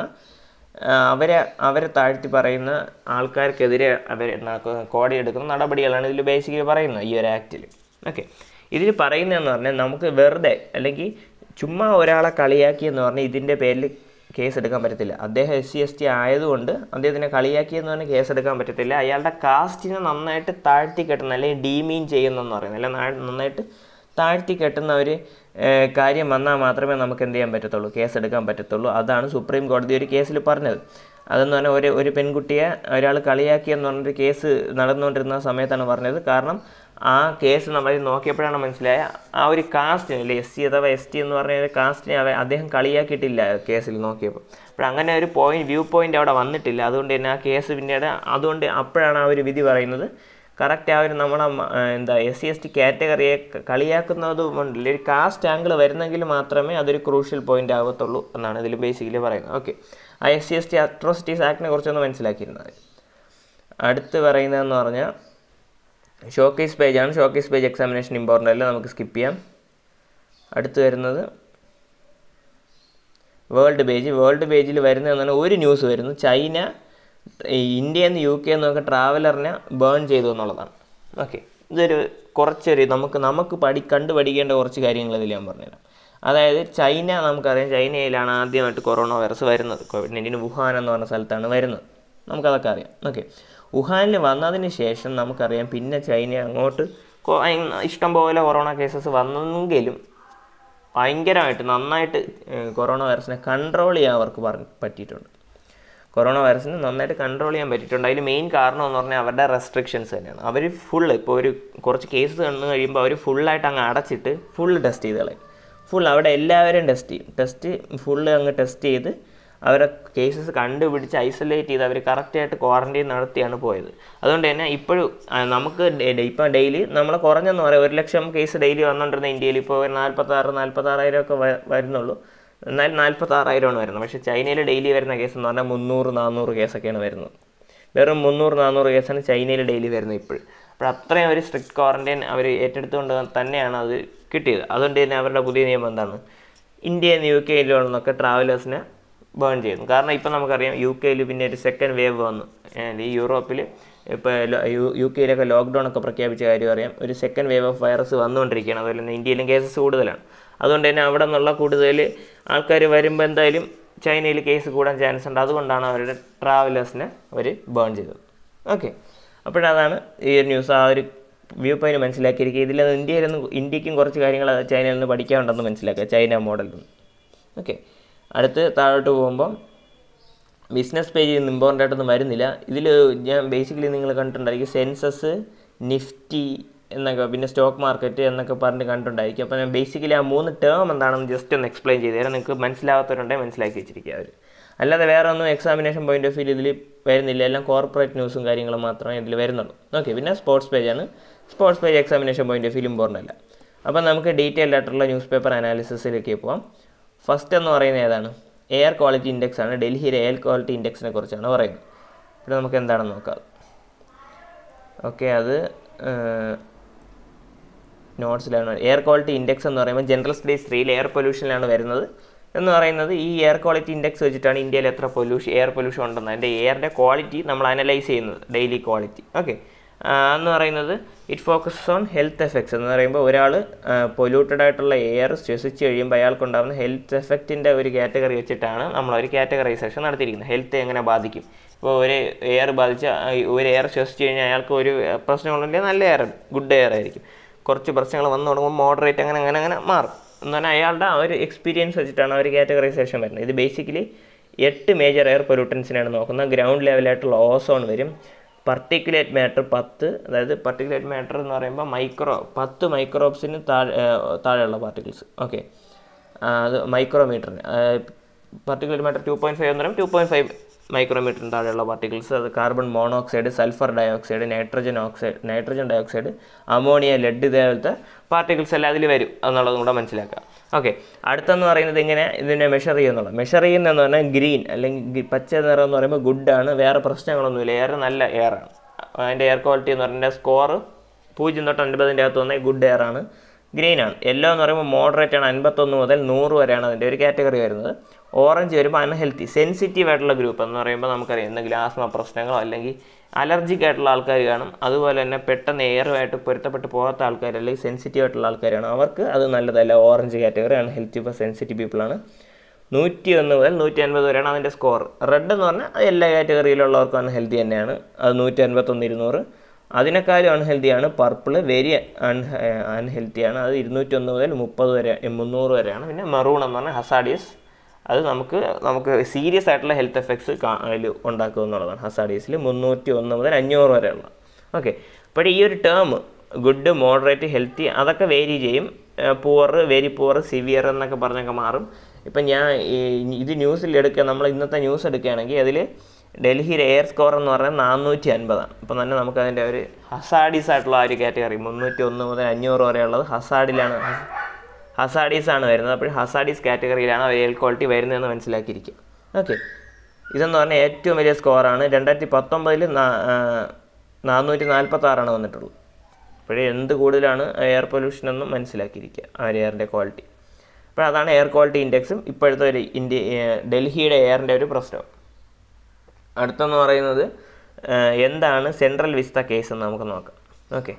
അവരെ അവരെ താഴ്ത്തി പറയുന്ന ആൾക്കാർക്കെതിരെ അവർ കോടതി എടുക്കുന്ന നടപടികളാണ് ഇതിൽ ബേസിക്കലി പറയുന്നത് ഈ ഒരു ആക്റ്റിൽ ഓക്കെ ഇതിൽ പറയുന്നതെന്ന് പറഞ്ഞാൽ നമുക്ക് വെറുതെ അല്ലെങ്കിൽ ചുമ്മാ ഒരാളെ കളിയാക്കി എന്ന് പറഞ്ഞാൽ ഇതിൻ്റെ പേരിൽ കേസ് എടുക്കാൻ പറ്റത്തില്ല അദ്ദേഹം എസ് സി എസ് ടി ആയതുകൊണ്ട് അദ്ദേഹത്തിനെ കളിയാക്കിയെന്ന് പറഞ്ഞാൽ കേസ് എടുക്കാൻ പറ്റത്തില്ല അയാളുടെ കാസ്റ്റിനെ നന്നായിട്ട് താഴ്ത്തി കെട്ടുന്ന അല്ലെങ്കിൽ ഡീമീൻ ചെയ്യുന്നെന്ന് പറയുന്നത് അല്ല നന്നായിട്ട് താഴ്ത്തി കെട്ടുന്ന ഒരു കാര്യം വന്നാൽ മാത്രമേ നമുക്ക് എന്ത് ചെയ്യാൻ പറ്റത്തുള്ളൂ കേസ് എടുക്കാൻ പറ്റത്തുള്ളൂ അതാണ് സുപ്രീം കോടതി ഒരു കേസിൽ പറഞ്ഞത് അതെന്ന് പറഞ്ഞാൽ ഒരു ഒരു പെൺകുട്ടിയെ ഒരാൾ കളിയാക്കിയെന്ന് പറഞ്ഞൊരു കേസ് നടന്നുകൊണ്ടിരുന്ന സമയത്താണ് പറഞ്ഞത് കാരണം ആ കേസ് നമ്മൾ നോക്കിയപ്പോഴാണ് മനസ്സിലായ ആ ഒരു കാസ്റ്റിന് അല്ലെ എസ് സി അഥവാ എസ് ടി എന്ന് പറഞ്ഞ ഒരു കാസ്റ്റിനെ അവ അദ്ദേഹം കളിയാക്കിയിട്ടില്ല കേസിൽ നോക്കിയപ്പോൾ അപ്പോൾ അങ്ങനെ ഒരു പോയിന്റ് വ്യൂ പോയിന്റ് അവിടെ വന്നിട്ടില്ല അതുകൊണ്ട് തന്നെ ആ കേസ് പിന്നീട് അതുകൊണ്ട് അപ്പോഴാണ് ആ ഒരു വിധി പറയുന്നത് കറക്റ്റ് ആ ഒരു നമ്മളെ എന്താ എസ് സി എസ് ടി കാറ്റഗറിയെ കളിയാക്കുന്നതുകൊണ്ടില്ല ഒരു കാസ്റ്റ് ആംഗിൾ വരുന്നെങ്കിൽ മാത്രമേ അതൊരു ക്രൂഷ്യൽ പോയിന്റ് ആകത്തുള്ളൂ എന്നാണ് ഇതിൽ ബേസിക്കലി പറയുന്നത് ഓക്കെ ആ S C S T atrocities ആക്ടിനെ കുറിച്ചൊന്ന് മനസ്സിലാക്കിയിരുന്നത് അടുത്ത് പറയുന്നതെന്ന് പറഞ്ഞാൽ ഷോക്കേസ് പേജാണ് ഷോക്കേസ് പേജ് എക്സാമിനേഷൻ ഇമ്പോർട്ടൻ്റ് അല്ല നമുക്ക് സ്കിപ്പ് ചെയ്യാം അടുത്ത് വരുന്നത് വേൾഡ് പേജ് വേൾഡ് പേജിൽ വരുന്നതെന്നാണ് ഒരു ന്യൂസ് വരുന്നു ചൈന ഇന്ത്യയിൽ നിന്ന് യു കെ എന്നൊക്കെ ട്രാവലറിനെ ബേൺ ചെയ്തു എന്നുള്ളതാണ് ഓക്കെ ഇതൊരു കുറച്ചൊരു നമുക്ക് നമുക്ക് പഠി കണ്ടു പഠിക്കേണ്ട കുറച്ച് കാര്യങ്ങൾ ഇതിൽ ഞാൻ പറഞ്ഞുതരാം അതായത് ചൈന നമുക്കറിയാം ചൈനയിലാണ് ആദ്യമായിട്ട് കൊറോണ വൈറസ് വരുന്നത് കോവിഡ് നയൻറ്റീൻ വുഹാൻ എന്ന് പറഞ്ഞ സ്ഥലത്താണ് വരുന്നത് നമുക്കതൊക്കെ അറിയാം ഓക്കെ വുഹാനിൽ വന്നതിന് ശേഷം നമുക്കറിയാം പിന്നെ ചൈന അങ്ങോട്ട് ഇഷ്ടംപോലെ കൊറോണ കേസസ് വന്നെങ്കിലും ഭയങ്കരമായിട്ട് നന്നായിട്ട് കൊറോണ വൈറസിനെ കൺട്രോൾ ചെയ്യാൻ അവർക്ക് പറഞ്ഞ് പറ്റിയിട്ടുണ്ട് കൊറോണ വൈറസിന് നന്നായിട്ട് കൺട്രോൾ ചെയ്യാൻ പറ്റിയിട്ടുണ്ട് അതിന് മെയിൻ കാരണം എന്ന് പറഞ്ഞാൽ അവരുടെ റെസ്ട്രിക്ഷൻസ് തന്നെയാണ് അവർ ഫുൾ ഇപ്പോൾ ഒരു കുറച്ച് കേസ് കണ്ടു കഴിയുമ്പോൾ അവർ ഫുള്ളായിട്ട് അങ്ങ് അടച്ചിട്ട് ഫുൾ ടെസ്റ്റ് ചെയ്ത് കളയും ഫുൾ അവിടെ എല്ലാവരും ടെസ്റ്റ് ചെയ്യും ടെസ്റ്റ് ഫുള്ള് അങ്ങ് ടെസ്റ്റ് ചെയ്ത് അവരെ കേസസ് കണ്ടുപിടിച്ച് ഐസൊലേറ്റ് ചെയ്ത് അവർ കറക്റ്റായിട്ട് ക്വാറൻറ്റൈൻ നടത്തിയാണ് പോയത് അതുകൊണ്ട് തന്നെ ഇപ്പോഴും നമുക്ക് ഇപ്പം ഡെയിലി നമ്മൾ കുറഞ്ഞെന്ന് പറയാം ഒരു ലക്ഷം കേസ് ഡെയിലി വന്നുകൊണ്ടിരുന്ന ഇന്ത്യയിൽ ഇപ്പോൾ നാൽപ്പത്താറ് നാൽപ്പത്താറായിരം ഒക്കെ വരുന്നുള്ളൂ എന്നാൽ നാൽപ്പത്താറായിരമാണ് വരുന്നത് പക്ഷേ ചൈനയിൽ ഡെയിലി വരുന്ന കേസ് എന്ന് പറഞ്ഞാൽ മുന്നൂറ് നാനൂറ് കേസൊക്കെയാണ് വരുന്നത് വെറും മുന്നൂറ് നാനൂറ് കേസാണ് ചൈനയിൽ ഡെയിലി വരുന്നത് ഇപ്പോൾ അപ്പോൾ അത്രയും ഒരു സ്ട്രിക്റ്റ് ക്വാറൻറ്റൈൻ അവർ ഏറ്റെടുത്തുകൊണ്ട് തന്നെയാണ് അത് കിട്ടിയത് അതുകൊണ്ട് തന്നെ അവരുടെ പുതിയ നിയമം എന്താണ് ഇന്ത്യയിൽ നിന്ന് യു കെയിലുള്ളതൊക്കെ ട്രാവലേഴ്സിനെ ബേൺ ചെയ്യുന്നു കാരണം ഇപ്പം നമുക്കറിയാം യു കെയിൽ പിന്നെ ഒരു സെക്കൻഡ് വേവ് വന്നു ഈ യൂറോപ്പിൽ ഇപ്പോൾ യു കെയിലൊക്കെ ലോക്ക്ഡൗൺ ഒക്കെ പ്രഖ്യാപിച്ച കാര്യം അറിയാം ഒരു സെക്കൻഡ് വേവ് ഓഫ് വൈറസ് വന്നുകൊണ്ടിരിക്കുകയാണ് അതുപോലെ തന്നെ ഇന്ത്യയിലും കേസസ് കൂടുതലാണ് അതുകൊണ്ട് തന്നെ അവിടെ നിന്നുള്ള കൂടുതൽ ആൾക്കാർ വരുമ്പോൾ എന്തായാലും ചൈനയിൽ കേസ് കൂടാൻ ചാൻസ് ഉണ്ട് അതുകൊണ്ടാണ് അവരുടെ ട്രാവലേഴ്സിനെ അവർ ബേൺ ചെയ്തത് ഓക്കെ അപ്പോഴതാണ് ഈ ഒരു ന്യൂസ് ആ ഒരു വ്യൂ പോയിന്റ് മനസ്സിലാക്കിയിരിക്കുക ഇതിൽ ഇന്ത്യയിലൊന്നും ഇന്ത്യക്കും കുറച്ച് കാര്യങ്ങൾ ചൈനയിൽ നിന്ന് പഠിക്കാനുണ്ടെന്ന് മനസ്സിലാക്കുക ചൈന മോഡലിൽ നിന്ന് ഓക്കെ അടുത്ത് താഴോട്ട് പോകുമ്പം ബിസിനസ് പേജിൽ നിന്ന് ഇമ്പോർട്ടൻ്റ് ആയിട്ടൊന്നും വരുന്നില്ല ഇതിൽ ഞാൻ ബേസിക്കലി നിങ്ങൾ കണ്ടിട്ടുണ്ടായിരിക്കും സെൻസസ് നിഫ്റ്റി എന്നൊക്കെ പിന്നെ സ്റ്റോക്ക് മാർക്കറ്റ് എന്നൊക്കെ പറഞ്ഞ് കണ്ടിട്ടുണ്ടായിരിക്കും അപ്പോൾ ഞാൻ ബേസിക്കലി ആ മൂന്ന് ടേം എന്താണെന്ന് ജസ്റ്റ് ഒന്ന് എക്സ്പ്ലെയിൻ ചെയ്ത് തരാം നിങ്ങൾക്ക് മനസ്സിലാവാത്തവരുണ്ടെങ്കിൽ മനസ്സിലാക്കി വെച്ചിരിക്കുക അവർ അല്ലാതെ വേറെ ഒന്നും എക്സാമിനേഷൻ പോയിന്റ് ഓഫ് വ്യൂ ഇതിൽ വരുന്നില്ല എല്ലാം കോർപ്പറേറ്റ് ന്യൂസും കാര്യങ്ങളും മാത്രമേ ഇതിൽ വരുന്നുള്ളൂ ഓക്കെ പിന്നെ സ്പോർട്സ് പേജാണ് sports page examination point of view important അല്ല അപ്പോൾ നമുക്ക് ഡീറ്റെയിൽഡ് ആയിട്ടുള്ള ന്യൂസ് പേപ്പർ അനാലിസിസിലേക്ക് പോവാം ഫസ്റ്റ് എന്ന് പറയുന്നത് ഏതാണ് എയർ ക്വാളിറ്റി ഇൻഡെക്സ് ആണ് ഡൽഹിയിലെ എയർ ക്വാളിറ്റി ഇൻഡെക്സിനെ കുറിച്ചാണ് പറയുന്നത് പിന്നെ നമുക്ക് എന്താണെന്ന് നോക്കാം ഓക്കെ അത് നോട്ട്സിലാണ് എയർ ക്വാളിറ്റി ഇൻഡെക്സ് എന്ന് പറയുമ്പോൾ ജനറൽ സ്റ്റഡീസ് ത്രീയിൽ എയർ പൊല്യൂഷനിലാണ് വരുന്നത് എന്ന് പറയുന്നത് ഈ എയർ ക്വാളിറ്റി ഇൻഡെക്സ് വെച്ചിട്ടാണ് ഇന്ത്യയിൽ എത്ര പൊല്യൂഷൻ എയർ പൊല്യൂഷൻ ഉണ്ടെന്ന് അതിൻ്റെ എയറിൻ്റെ ക്വാളിറ്റി നമ്മൾ അനലൈസ് ചെയ്യുന്നത് ഡെയിലി ക്വാളിറ്റി ഓക്കെ എന്ന് പറയുന്നത് it focuses on health effects എന്ന് പറയുമ്പോൾ ഒരാൾ പൊല്യൂട്ടഡ് ആയിട്ടുള്ള എയർ ശ്വസിച്ച് കഴിയുമ്പോൾ അയാൾക്കുണ്ടാകുന്ന ഹെൽത്ത് എഫക്റ്റിൻ്റെ ഒരു കാറ്റഗറി വെച്ചിട്ടാണ് നമ്മൾ ഒരു കാറ്റഗറൈസേഷൻ നടത്തിയിരിക്കുന്നത് ഹെൽത്ത് എങ്ങനെ ബാധിക്കും ഇപ്പോൾ ഒരു എയർ ബാധിച്ച ഒരു എയർ ശ്വസിച്ച് കഴിഞ്ഞാൽ അയാൾക്ക് ഒരു പ്രശ്നങ്ങളുണ്ടെങ്കിൽ നല്ല എയർ ഗുഡ് എയർ ആയിരിക്കും കുറച്ച് പ്രശ്നങ്ങൾ വന്നു തുടങ്ങുമ്പോൾ മോഡറേറ്റ് അങ്ങനെ അങ്ങനെ അങ്ങനെ മാറും എന്ന് പറഞ്ഞാൽ അയാളുടെ ആ ഒരു എക്സ്പീരിയൻസ് വെച്ചിട്ടാണ് ആ ഒരു കാറ്റഗറൈസേഷൻ വരുന്നത് ഇത് ബേസിക്കലി എട്ട് മേജർ എയർ പൊല്യൂട്ടൻസിനാണ് നോക്കുന്നത് ഗ്രൗണ്ട് ലെവലായിട്ടുള്ള ഓസോൺ വരും പർട്ടിക്കുലേറ്റ് മാറ്റർ പത്ത് അതായത് പർട്ടിക്കുലേറ്റ് മാറ്റർ എന്ന് പറയുമ്പോൾ മൈക്രോ പത്ത് മൈക്രോബ്സിന് താഴെ താഴെയുള്ള പാർട്ടിക്കിൾസ് ഓക്കെ അത് മൈക്രോമീറ്ററിന് particulate matter two point five എന്ന് പറയുമ്പോൾ ടു പോയിൻറ്റ് ഫൈവ് മൈക്രോമീറ്ററിന് താഴെയുള്ള പാർട്ടിക്കിൾസ് അത് carbon monoxide sulphur dioxide nitrogen oxide nitrogen dioxide ammonia lead ഇതേപോലത്തെ പാർട്ടിക്കിൾസ് എല്ലാം അതിൽ വരും എന്നുള്ളതും കൂടെ മനസ്സിലാക്കുക ഓക്കെ അടുത്തെന്ന് പറയുന്നത് ഇങ്ങനെ ഇതിനെ മെഷർ ചെയ്യുന്നുള്ളത് മെഷർ ചെയ്യുന്നതെന്ന് പറഞ്ഞാൽ ഗ്രീൻ അല്ലെങ്കിൽ പച്ച നിറം എന്ന് പറയുമ്പോൾ ഗുഡാണ് വേറെ പ്രശ്നങ്ങളൊന്നുമില്ല എയർ നല്ല എയർ ആണ് അതിൻ്റെ എയർ ക്വാളിറ്റി എന്ന് പറഞ്ഞാൽ സ്കോർ പൂജ്യം തൊട്ട് അൻപതിൻ്റെ അകത്ത് വന്നാൽ ഗുഡ് എയർ ആണ് ഗ്രീൻ ആണ് യെല്ലോ എന്ന് പറയുമ്പോൾ മോഡറേറ്റ് ആണ് അൻപത്തൊന്ന് മുതൽ നൂറ് വരെയാണ് അതിൻ്റെ ഒരു കാറ്റഗറി വരുന്നത് ഓറഞ്ച് വരുമ്പോൾ അൺഹെൽത്തി സെൻസിറ്റീവ് ആയിട്ടുള്ള ഗ്രൂപ്പ് എന്ന് പറയുമ്പോൾ നമുക്കറിയാം എന്തെങ്കിലും ആസ്മ പ്രശ്നങ്ങളോ അല്ലെങ്കിൽ അലർജിക് ആയിട്ടുള്ള ആൾക്കാർ കാണും അതുപോലെ തന്നെ പെട്ടെന്ന് എയറുമായിട്ട് പൊരുത്തപ്പെട്ട് പോകാത്ത ആൾക്കാർ അല്ലെങ്കിൽ സെൻസിറ്റീവ് ആയിട്ടുള്ള ആൾക്കാരാണ് അവർക്ക് അത് നല്ലതല്ല ഓറഞ്ച് കാറ്റഗറി അൺഹെൽത്തി ഇപ്പോൾ സെൻസിറ്റീവ് പീപ്പിളാണ് നൂറ്റി ഒന്ന് മുതൽ നൂറ്റി അൻപത് വരെയാണ് അതിൻ്റെ സ്കോർ റെഡ് എന്ന് പറഞ്ഞാൽ അത് എല്ലാ കാറ്റഗറിയിലുള്ളവർക്കും അൺഹെൽത്തി തന്നെയാണ് അത് നൂറ്റി അൻപത്തൊന്ന് ഇരുന്നൂറ് അതിനേക്കാളും അൺഹെൽത്തിയാണ് പർപ്പിൾ വെരി അൺ അൺഹെൽത്തിയാണ് അത് ഇരുന്നൂറ്റൊന്ന് മുതൽ മുപ്പത് വരെ മുന്നൂറ് വരെയാണ് പിന്നെ മെറൂൺ എന്ന് പറഞ്ഞാൽ ഹസാഡിയസ് അത് നമുക്ക് നമുക്ക് സീരിയസ് ആയിട്ടുള്ള ഹെൽത്ത് എഫക്ട്സ് അതിൽ ഉണ്ടാക്കുക എന്നുള്ളതാണ് ഹസാഡിയസിൽ മുന്നൂറ്റി ഒന്ന് മുതൽ അഞ്ഞൂറ് വരെയുള്ള ഓക്കെ അപ്പോൾ ഈ ഒരു ടേം ഗുഡ് മോഡറേറ്റ് ഹെൽത്തി അതൊക്കെ വേരി ചെയ്യും പുവർ വെരി പുവർ സിവിയർ എന്നൊക്കെ പറഞ്ഞൊക്കെ മാറും ഇപ്പം ഞാൻ ഇത് ന്യൂസിൽ എടുക്കുക നമ്മൾ ഇന്നത്തെ ന്യൂസ് എടുക്കുകയാണെങ്കിൽ അതിൽ ഡൽഹിയിലെ എയർ സ്കോർ എന്ന് പറഞ്ഞാൽ നാനൂറ്റി അൻപതാണ് അപ്പം തന്നെ നമുക്ക് അതിൻ്റെ ഒരു ഹസാഡീസ് ആയിട്ടുള്ള ആ ഒരു കാറ്റഗറി മുന്നൂറ്റി ഒന്ന് മുതൽ അഞ്ഞൂറ് വരെയുള്ളത് ഹസാഡിലാണ് ഹസാഡീസ് ആണ് വരുന്നത് അപ്പോൾ ഹസാഡീസ് കാറ്റഗറിയിലാണ് അവർ എയർ ക്വാളിറ്റി വരുന്നതെന്ന് മനസ്സിലാക്കിയിരിക്കുക ഓക്കെ ഇതെന്ന് പറഞ്ഞാൽ ഏറ്റവും വലിയ സ്കോറാണ് രണ്ടായിരത്തി പത്തൊമ്പതിൽ നാനൂറ്റി നാൽപ്പത്താറാണ് വന്നിട്ടുള്ളത് അപ്പോഴേ എന്ത് കൂടുതലാണ് എയർ പൊല്യൂഷൻ എന്നും മനസ്സിലാക്കിയിരിക്കുക ആ ഒരു എയറിൻ്റെ ക്വാളിറ്റി അപ്പോൾ അതാണ് എയർ ക്വാളിറ്റി ഇൻഡെക്സും ഇപ്പോഴത്തെ ഒരു ഇന്ത്യ ഡൽഹിയുടെ എയറിൻ്റെ ഒരു പ്രശ്നം അടുത്തെന്ന് പറയുന്നത് എന്താണ് സെൻട്രൽ വിസ്ത കേസ് എന്ന് നമുക്ക് നോക്കാം ഓക്കെ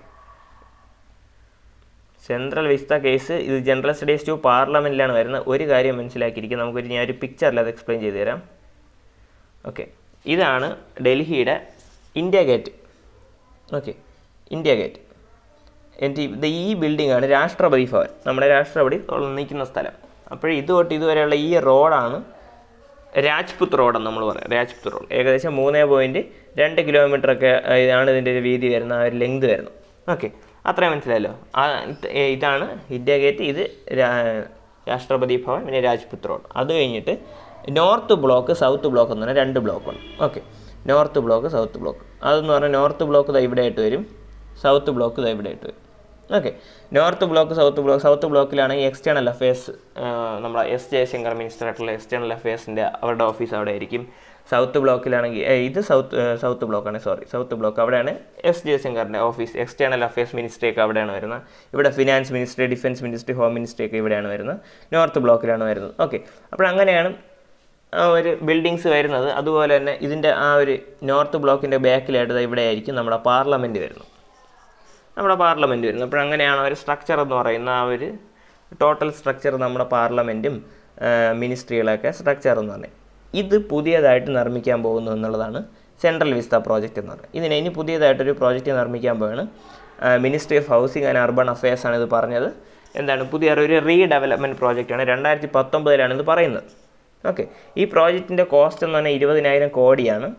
സെൻട്രൽ വിസ്ത കേസ് ഇത് ജനറൽ സ്റ്റഡീസ് ടു പാർലമെൻറ്റിലാണ് വരുന്നത് ഒരു കാര്യം മനസ്സിലാക്കിയിരിക്കും നമുക്കൊരു ഞാൻ ഒരു പിക്ചറിൽ അത് എക്സ്പ്ലെയിൻ ചെയ്തു തരാം ഓക്കെ ഇതാണ് ഡൽഹിയുടെ India gate okay India gate എന്നിട്ട് ഇത് ഈ ബിൽഡിംഗ് ആണ് രാഷ്ട്രപതി ഭവൻ നമ്മുടെ രാഷ്ട്രപതി നിൽക്കുന്ന സ്ഥലം അപ്പോൾ ഇത് തൊട്ട് ഇതുവരെയുള്ള ഈ റോഡാണ് രാജ്പുത് റോഡെന്ന് നമ്മൾ പറയാം രാജ്പുത് റോഡ് ഏകദേശം മൂന്ന് പോയിൻറ്റ് രണ്ട് കിലോമീറ്റർ ഒക്കെ ആണ് ഇതിൻ്റെ ഒരു വീതി വരുന്ന ആ ഒരു ലെങ്ത് വരുന്നത് ഓക്കെ അത്രയും മനസ്സിലായല്ലോ ആ ഇതാണ് ഇന്ത്യ ഗേറ്റ് ഇത് രാഷ്ട്രപതി ഭവൻ പിന്നെ രാജ്പുത് റോഡ് അത് കഴിഞ്ഞിട്ട് നോർത്ത് ബ്ലോക്ക് സൗത്ത് ബ്ലോക്ക് എന്ന് പറഞ്ഞാൽ രണ്ട് ബ്ലോക്കുണ്ട് okay north block south block അതെന്ന് പറഞ്ഞാൽ നോർത്ത് ബ്ലോക്ക് ദാ ഇവിടെ ആയിട്ട് വരും സൗത്ത് ബ്ലോക്ക് ദാ ഇവിടെ ആയിട്ട് വരും okay north block south block south ബ്ലോക്കിലാണെങ്കിൽ എക്സ്റ്റേണൽ അഫയേഴ്സ് നമ്മളെ എസ് ജയശങ്കർ മിനിസ്റ്റർ ആയിട്ടുള്ള എക്സ്റ്റേണൽ അഫയേഴ്സിൻ്റെ അവരുടെ ഓഫീസ് അവിടെ ആയിരിക്കും സൗത്ത് ബ്ലോക്കിലാണെങ്കിൽ ഇത് സൗത്ത് സൗത്ത് ബ്ലോക്കാണ് സോറി സൗത്ത് ബ്ലോക്ക് അവിടെയാണ് എസ് ജയശങ്കറിൻ്റെ ഓഫീസ് എക്സ്റ്റേണൽ അഫയേഴ്സ് മിനിസ്ട്രി ഒക്കെ അവിടെയാണ് വരുന്നത് ഇവിടെ finance ministry defence ministry home ministry ഒക്കെ ഇവിടെയാണ് വരുന്നത് നോർത്ത് ബ്ലോക്കിലാണ് വരുന്നത് ഓക്കെ അപ്പോൾ അങ്ങനെയാണ് ആ ഒരു ബിൽഡിങ്സ് വരുന്നത് അതുപോലെ തന്നെ ഇതിൻ്റെ ആ ഒരു നോർത്ത് ബ്ലോക്കിൻ്റെ ബാക്കിലായിട്ട് ഇവിടെ ആയിരിക്കും നമ്മുടെ പാർലമെൻറ്റ് വരുന്നത് നമ്മുടെ പാർലമെൻറ്റ് വരുന്നത് അപ്പോൾ അങ്ങനെയാണ് ഒരു സ്ട്രക്ചർ എന്ന് പറയുന്ന ആ ഒരു ടോട്ടൽ സ്ട്രക്ചർ നമ്മുടെ പാർലമെൻറ്റും മിനിസ്ട്രികളൊക്കെ സ്ട്രക്ചർ എന്ന് പറയുന്നത് ഇത് പുതിയതായിട്ട് നിർമ്മിക്കാൻ പോകുന്നു എന്നുള്ളതാണ് സെൻട്രൽ വിസ്ത പ്രോജക്റ്റ് എന്ന് പറയുന്നത് ഇതിന് ഇനി പുതിയതായിട്ടൊരു പ്രോജക്റ്റ് നിർമ്മിക്കാൻ പോവാണ് ministry of housing and urban affairs ആണ് ഇത് പറഞ്ഞത് എന്താണ് പുതിയ ഒരു റീഡെവലപ്മെൻറ്റ് പ്രോജക്റ്റാണ് രണ്ടായിരത്തി പത്തൊമ്പതിലാണ് ഇത് പറയുന്നത് ഓക്കെ ഈ പ്രോജക്റ്റിൻ്റെ കോസ്റ്റ് എന്ന് പറഞ്ഞാൽ ഇരുപതിനായിരം കോടിയാണ്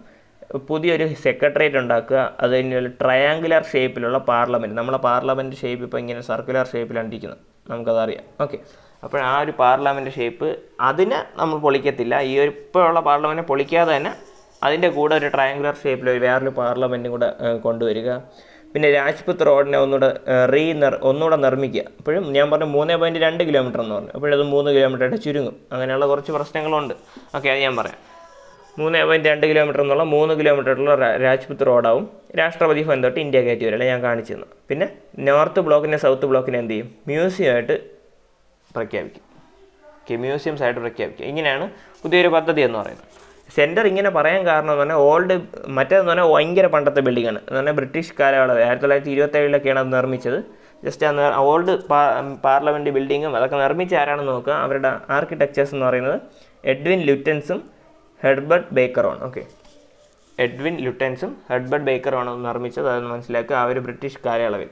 പുതിയൊരു സെക്രട്ടേറിയറ്റ് ഉണ്ടാക്കുക അത് കഴിഞ്ഞ് ട്രയാങ്കുലർ ഷേപ്പിലുള്ള പാർലമെൻറ്റ് നമ്മളെ പാർലമെൻറ്റ് ഷേപ്പ് ഇപ്പോൾ ഇങ്ങനെ സർക്കുലർ ഷേപ്പിലാണ് ഇരിക്കുന്നത് നമുക്കതറിയാം ഓക്കെ അപ്പോൾ ആ ഒരു പാർലമെൻറ്റ് ഷേപ്പ് അതിനെ നമ്മൾ പൊളിക്കത്തില്ല ഈ ഒരു ഇപ്പോഴുള്ള പാർലമെൻറ്റ് പൊളിക്കാതെ തന്നെ അതിൻ്റെ കൂടെ ഒരു ട്രയാങ്കുലർ ഷേപ്പിൽ ഒരു വേറൊരു പാർലമെൻറ്റും കൂടെ ഏഹ്, കൊണ്ടുവരിക പിന്നെ രാജ്പുത് റോഡിനെ ഒന്നുകൂടെ ഏഹ്, റീ നിർ ഒന്നുകൂടെ നിർമ്മിക്കുക അപ്പോഴും ഞാൻ പറഞ്ഞു മൂന്ന് പോയിൻറ്റ് രണ്ട് കിലോമീറ്റർ എന്ന് പറഞ്ഞു അപ്പോഴത് മൂന്ന് കിലോമീറ്ററായിട്ട് ചുരുങ്ങും അങ്ങനെയുള്ള കുറച്ച് പ്രശ്നങ്ങളുണ്ട് ഓക്കെ അത് ഞാൻ പറയാം മൂന്ന് പോയിൻറ്റ് രണ്ട് കിലോമീറ്റർ എന്നുള്ള മൂന്ന് കിലോമീറ്ററുള്ള രാജ്പുത് റോഡാവും രാഷ്ട്രപതി ഭവൻ തൊട്ട് ഇന്ത്യ ഗേറ്റ് വരെ ഞാൻ കാണിച്ചു തന്നു പിന്നെ നോർത്ത് ബ്ലോക്കിനെ സൗത്ത് ബ്ലോക്കിനെ എന്ത് ചെയ്യും മ്യൂസിയമായിട്ട് പ്രഖ്യാപിക്കും ഓക്കെ മ്യൂസിയംസ് ആയിട്ട് പ്രഖ്യാപിക്കും ഇങ്ങനെയാണ് പുതിയൊരു പദ്ധതി എന്ന് പറയുന്നത് സെൻറ്റർ ഇങ്ങനെ പറയാൻ കാരണം എന്ന് പറഞ്ഞാൽ ഓൾഡ് മറ്റേതെന്ന് പറഞ്ഞാൽ ഭയങ്കര പണ്ടത്തെ ബിൽഡിങ്ങാണ് എന്ന് പറഞ്ഞാൽ ബ്രിട്ടീഷ് കാലയളവ് ആയിരത്തി തൊള്ളായിരത്തി ഇരുപത്തേഴിലൊക്കെയാണ് അത് നിർമ്മിച്ചത് ജസ്റ്റ് ആ ഓൾഡ് പാർലമെൻറ്റ് ബിൽഡിങ്ങും അതൊക്കെ നിർമ്മിച്ച ആരാണെന്ന് നോക്കുക അവരുടെ ആർക്കിടെക്ചേഴ്സ് എന്ന് പറയുന്നത് എഡ്വിൻ ലുറ്റൻസും ഹെഡ്ബർട്ട് ബേക്കറുമാണ് ഓക്കെ എഡ്വിൻ ലുട്ടൻസും ഹെഡ്ബർട്ട് ബേക്കറുമാണ് അത് നിർമ്മിച്ചത് അതെന്ന് മനസ്സിലാക്കുക ആ ഒരു ബ്രിട്ടീഷ് കാലയളവിൽ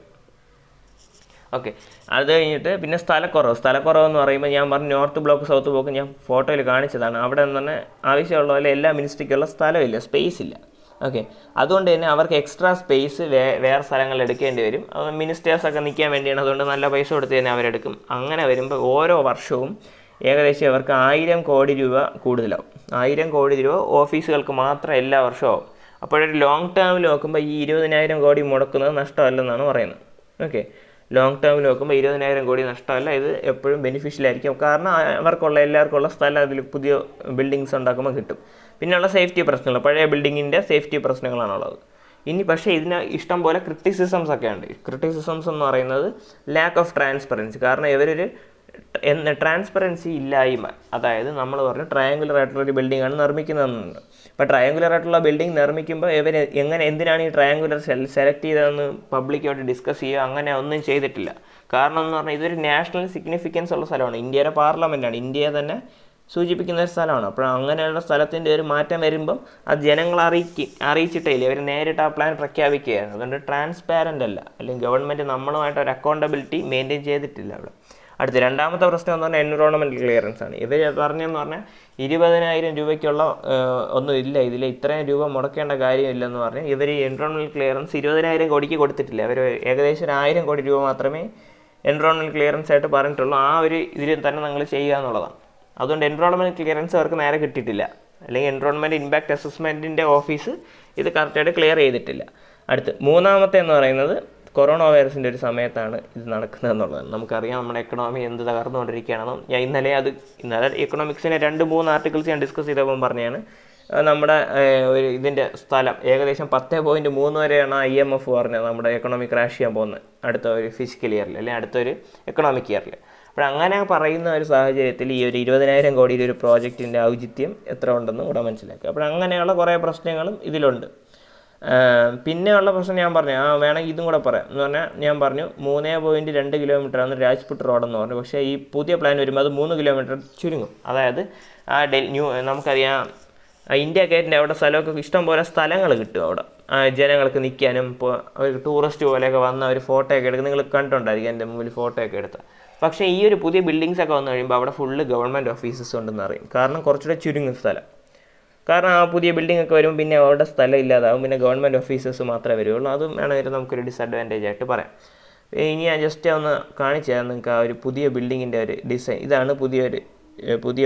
ഓക്കെ അത് കഴിഞ്ഞിട്ട് പിന്നെ സ്ഥലക്കുറവ് സ്ഥലക്കുറവ് എന്ന് പറയുമ്പോൾ ഞാൻ പറഞ്ഞു നോർത്ത് ബ്ലോക്ക് സൗത്ത് ബ്ലോക്ക് ഞാൻ ഫോട്ടോയിൽ കാണിച്ചതാണ് അവിടെ എന്ന് പറഞ്ഞാൽ ആവശ്യമുള്ള പോലെ എല്ലാ മിനിസ്ട്രിക്കുള്ള സ്ഥലമില്ല സ്പേസ് ഇല്ല ഓക്കെ അതുകൊണ്ട് തന്നെ അവർക്ക് എക്സ്ട്രാ സ്പേസ് വേ വേറെ സ്ഥലങ്ങളിൽ എടുക്കേണ്ടി വരും അത് മിനിസ്റ്റേഴ്സൊക്കെ നിൽക്കാൻ വേണ്ടിയാണ് അതുകൊണ്ട് നല്ല പൈസ കൊടുത്ത് തന്നെ അവരെടുക്കും അങ്ങനെ വരുമ്പോൾ ഓരോ വർഷവും ഏകദേശം അവർക്ക് ആയിരം കോടി രൂപ കൂടുതലാവും ആയിരം കോടി രൂപ ഓഫീസുകൾക്ക് മാത്രം എല്ലാ വർഷവും ആവും അപ്പോഴൊരു ലോങ് ടേമിൽ നോക്കുമ്പോൾ ഈ ഇരുപതിനായിരം കോടി മുടക്കുന്നത് നഷ്ടമല്ലെന്നാണ് പറയുന്നത് ഓക്കെ ലോങ് ടേമിൽ നോക്കുമ്പോൾ ഇരുപതിനായിരം കോടി നഷ്ടമല്ല ഇത് എപ്പോഴും ബെനിഫിഷ്യൽ ആയിരിക്കും കാരണം ആ- അവർക്കുള്ള എല്ലാവർക്കുള്ള സ്ഥലം അതിൽ പുതിയ ബിൽഡിങ്സ് ഉണ്ടാക്കുമ്പോൾ കിട്ടും പിന്നെയുള്ള സേഫ്റ്റി പ്രശ്നങ്ങൾ പഴയ ബിൽഡിങ്ങിൻ്റെ സേഫ്റ്റി പ്രശ്നങ്ങളാണുള്ളത് ഇനി പക്ഷേ ഇതിന് ഇഷ്ടം പോലെ ക്രിറ്റിസിസംസ് ഒക്കെ ഉണ്ട് ക്രിറ്റിസിസംസ് എന്ന് പറയുന്നത് ലാക്ക് ഓഫ് ട്രാൻസ്പെറൻസി കാരണം ഇവരൊരു എന്ന് ട്രാൻസ്പെറൻസി ഇല്ലായ്മ അതായത് നമ്മൾ പറഞ്ഞു ട്രയാങ്കുലർ ആയിട്ടുള്ള ഒരു ബിൽഡിംഗ് ആണ് നിർമ്മിക്കുന്നതെന്നുണ്ട് അപ്പോൾ ട്രയാങ്കുലർ ആയിട്ടുള്ള ബിൽഡിംഗ് നിർമ്മിക്കുമ്പോൾ ഇവർ എങ്ങനെ എന്തിനാണ് ഈ ട്രയാങ്കുലർ സെലക്ട് ചെയ്തതെന്ന് പബ്ലിക്കായിട്ട് ഡിസ്കസ് ചെയ്യുക അങ്ങനെ ഒന്നും ചെയ്തിട്ടില്ല കാരണം എന്ന് പറഞ്ഞാൽ ഇതൊരു നാഷണൽ സിഗ്നിഫിക്കൻസ് ഉള്ള സ്ഥലമാണ് ഇന്ത്യയുടെ പാർലമെൻറ്റാണ് ഇന്ത്യയെ തന്നെ സൂചിപ്പിക്കുന്ന ഒരു സ്ഥലമാണ് അപ്പോൾ അങ്ങനെയുള്ള സ്ഥലത്തിൻ്റെ ഒരു മാറ്റം വരുമ്പം അത് ജനങ്ങൾ അറിയിക്കും അറിയിച്ചിട്ടേ ഇല്ല ഇവർ നേരിട്ട് ആ പ്ലാൻ പ്രഖ്യാപിക്കുകയാണ് അതുകൊണ്ട് ട്രാൻസ്പാരൻ്റ് അല്ല അല്ലെങ്കിൽ ഗവൺമെൻറ് നമ്മളുമായിട്ട് ഒരു അക്കൗണ്ടബിലിറ്റി മെയിൻറ്റെയിൻ ചെയ്തിട്ടില്ല അവിടെ അടുത്ത രണ്ടാമത്തെ പ്രശ്നം എന്ന് പറഞ്ഞാൽ എൻവിറോൺമെൻറ്റൽ ക്ലിയറൻസ് ആണ് ഇവർ പറഞ്ഞെന്ന് പറഞ്ഞാൽ ഇരുപതിനായിരം രൂപയ്ക്കുള്ള ഏഹ്, ഒന്നും ഇല്ല ഇതിൽ ഇത്രയും രൂപ മുടക്കേണ്ട കാര്യമില്ലെന്ന് പറഞ്ഞ് ഇവർ ഈ എൻവിറോൺമെൻറ്റൽ ക്ലിയറൻസ് ഇരുപതിനായിരം കോടിക്ക് കൊടുത്തിട്ടില്ല അവർ ഏകദേശം ഒരു ആയിരം കോടി രൂപ മാത്രമേ എൻവിറോൺമെൻറ്റൽ ക്ലിയറൻസ് ആയിട്ട് പറഞ്ഞിട്ടുള്ളൂ ആ ഒരു ഇതിൽ തന്നെ നിങ്ങൾ ചെയ്യുക എന്നുള്ളതാണ് അതുകൊണ്ട് എൻവിറോൺമെൻറ്റ് ക്ലിയറൻസ് അവർക്ക് നേരെ കിട്ടിയിട്ടില്ല അല്ലെങ്കിൽ എൻവിറോൺമെൻറ്റ് ഇമ്പാക്റ്റ് അസസ്മെൻറ്റിൻ്റെ ഓഫീസ് ഇത് കറക്റ്റായിട്ട് ക്ലിയർ ചെയ്തിട്ടില്ല അടുത്ത് മൂന്നാമത്തെ എന്ന് പറയുന്നത് കൊറോണ വൈറസിൻ്റെ ഒരു സമയത്താണ് ഇത് നടക്കുന്നത് എന്നുള്ളത് നമുക്കറിയാം നമ്മുടെ എക്കണോമി എന്ത് തകർന്നുകൊണ്ടിരിക്കുകയാണെന്നും ഞാൻ ഇന്നലെ അത് ഇന്നലെ എക്കണോമിക്സിനെ രണ്ട് മൂന്ന് ആർട്ടിക്കിൾസ് ഞാൻ ഡിസ്കസ് ചെയ്തപ്പോൾ പറഞ്ഞതാണ് ആ, നമ്മുടെ ഏഹ്, ഒരു ഇതിൻ്റെ സ്ഥലം ഏകദേശം പത്ത് പോയിൻറ്റ് മൂന്ന് വരെയാണ് ഐ എം എഫ് പറഞ്ഞത് നമ്മുടെ എക്കണോമി ക്രാഷ് ചെയ്യാൻ പോകുന്നത് അടുത്ത ഒരു ഫിസിക്കൽ ഇയറിൽ അല്ലെങ്കിൽ അടുത്തൊരു എക്കണോമിക് ഇയറിൽ അപ്പോൾ അങ്ങനെ പറയുന്ന ഒരു സാഹചര്യത്തിൽ ഈ ഒരു ഇരുപതിനായിരം കോടിയുടെ ഒരു പ്രോജക്റ്റിൻ്റെ ഔചിത്യം എത്ര ഉണ്ടെന്ന് കൂടെ മനസ്സിലാക്കുക അപ്പോൾ അങ്ങനെയുള്ള കുറേ പ്രശ്നങ്ങളും ഇതിലുണ്ട് ആ, പിന്നെയുള്ള പ്രശ്നം ഞാൻ പറഞ്ഞു ആ വേണമെങ്കിൽ ഇതും കൂടെ പറയാം എന്ന് പറഞ്ഞാൽ ഞാൻ പറഞ്ഞു മൂന്നേ പോയിൻറ്റ് രണ്ട് കിലോമീറ്ററാണ് രാജ്പുട്ട് റോഡെന്ന് പറഞ്ഞു പക്ഷേ ഈ പുതിയ പ്ലാൻ വരുമ്പോൾ അത് മൂന്ന് കിലോമീറ്റർ ചുരുങ്ങും അതായത് ആ ഡെൽ ന്യൂ നമുക്കറിയാം ആ ഇന്ത്യ ഗേറ്റിൻ്റെ അവിടെ സ്ഥലമൊക്കെ ഇഷ്ടം പോലെ സ്ഥലങ്ങൾ കിട്ടും അവിടെ ആ ജനങ്ങൾക്ക് നിൽക്കാനും ഇപ്പോൾ ഒരു ടൂറിസ്റ്റ് പോലെയൊക്കെ വന്ന ഒരു ഫോട്ടോ ഒക്കെ എടുക്കുക നിങ്ങൾ കണ്ടിട്ടുണ്ടായിരിക്കും എൻ്റെ മുമ്പിൽ ഫോട്ടോ ഒക്കെ എടുത്ത പക്ഷേ ഈ ഒരു പുതിയ ബിൽഡിങ്സ് ഒക്കെ വന്നു കഴിയുമ്പോൾ അവിടെ ഫുള്ള് ഗവൺമെൻറ് ഓഫീസസ് ഉണ്ടെന്ന് അറിയും കാരണം കുറച്ചുകൂടെ ചുരുങ്ങും സ്ഥലം കാരണം ആ പുതിയ ബിൽഡിംഗ് ഒക്കെ വരുമ്പോൾ പിന്നെ അവിടെ സ്ഥലം ഇല്ലാതാവും പിന്നെ ഗവൺമെൻറ് ഓഫീസേഴ്സ് മാത്രമേ വരുള്ളൂ അതും വേണമെങ്കിൽ നമുക്കൊരു ഡിസഡ്വാൻറ്റേജ് ആയിട്ട് പറയാം ഇനി ഞാൻ ജസ്റ്റ് ഒന്ന് കാണിച്ചു തരാം നിങ്ങൾക്ക് ആ ഒരു പുതിയ ബിൽഡിങ്ങിൻ്റെ ഒരു ഡിസൈൻ ഇതാണ് പുതിയൊരു ഏഹ് പുതിയ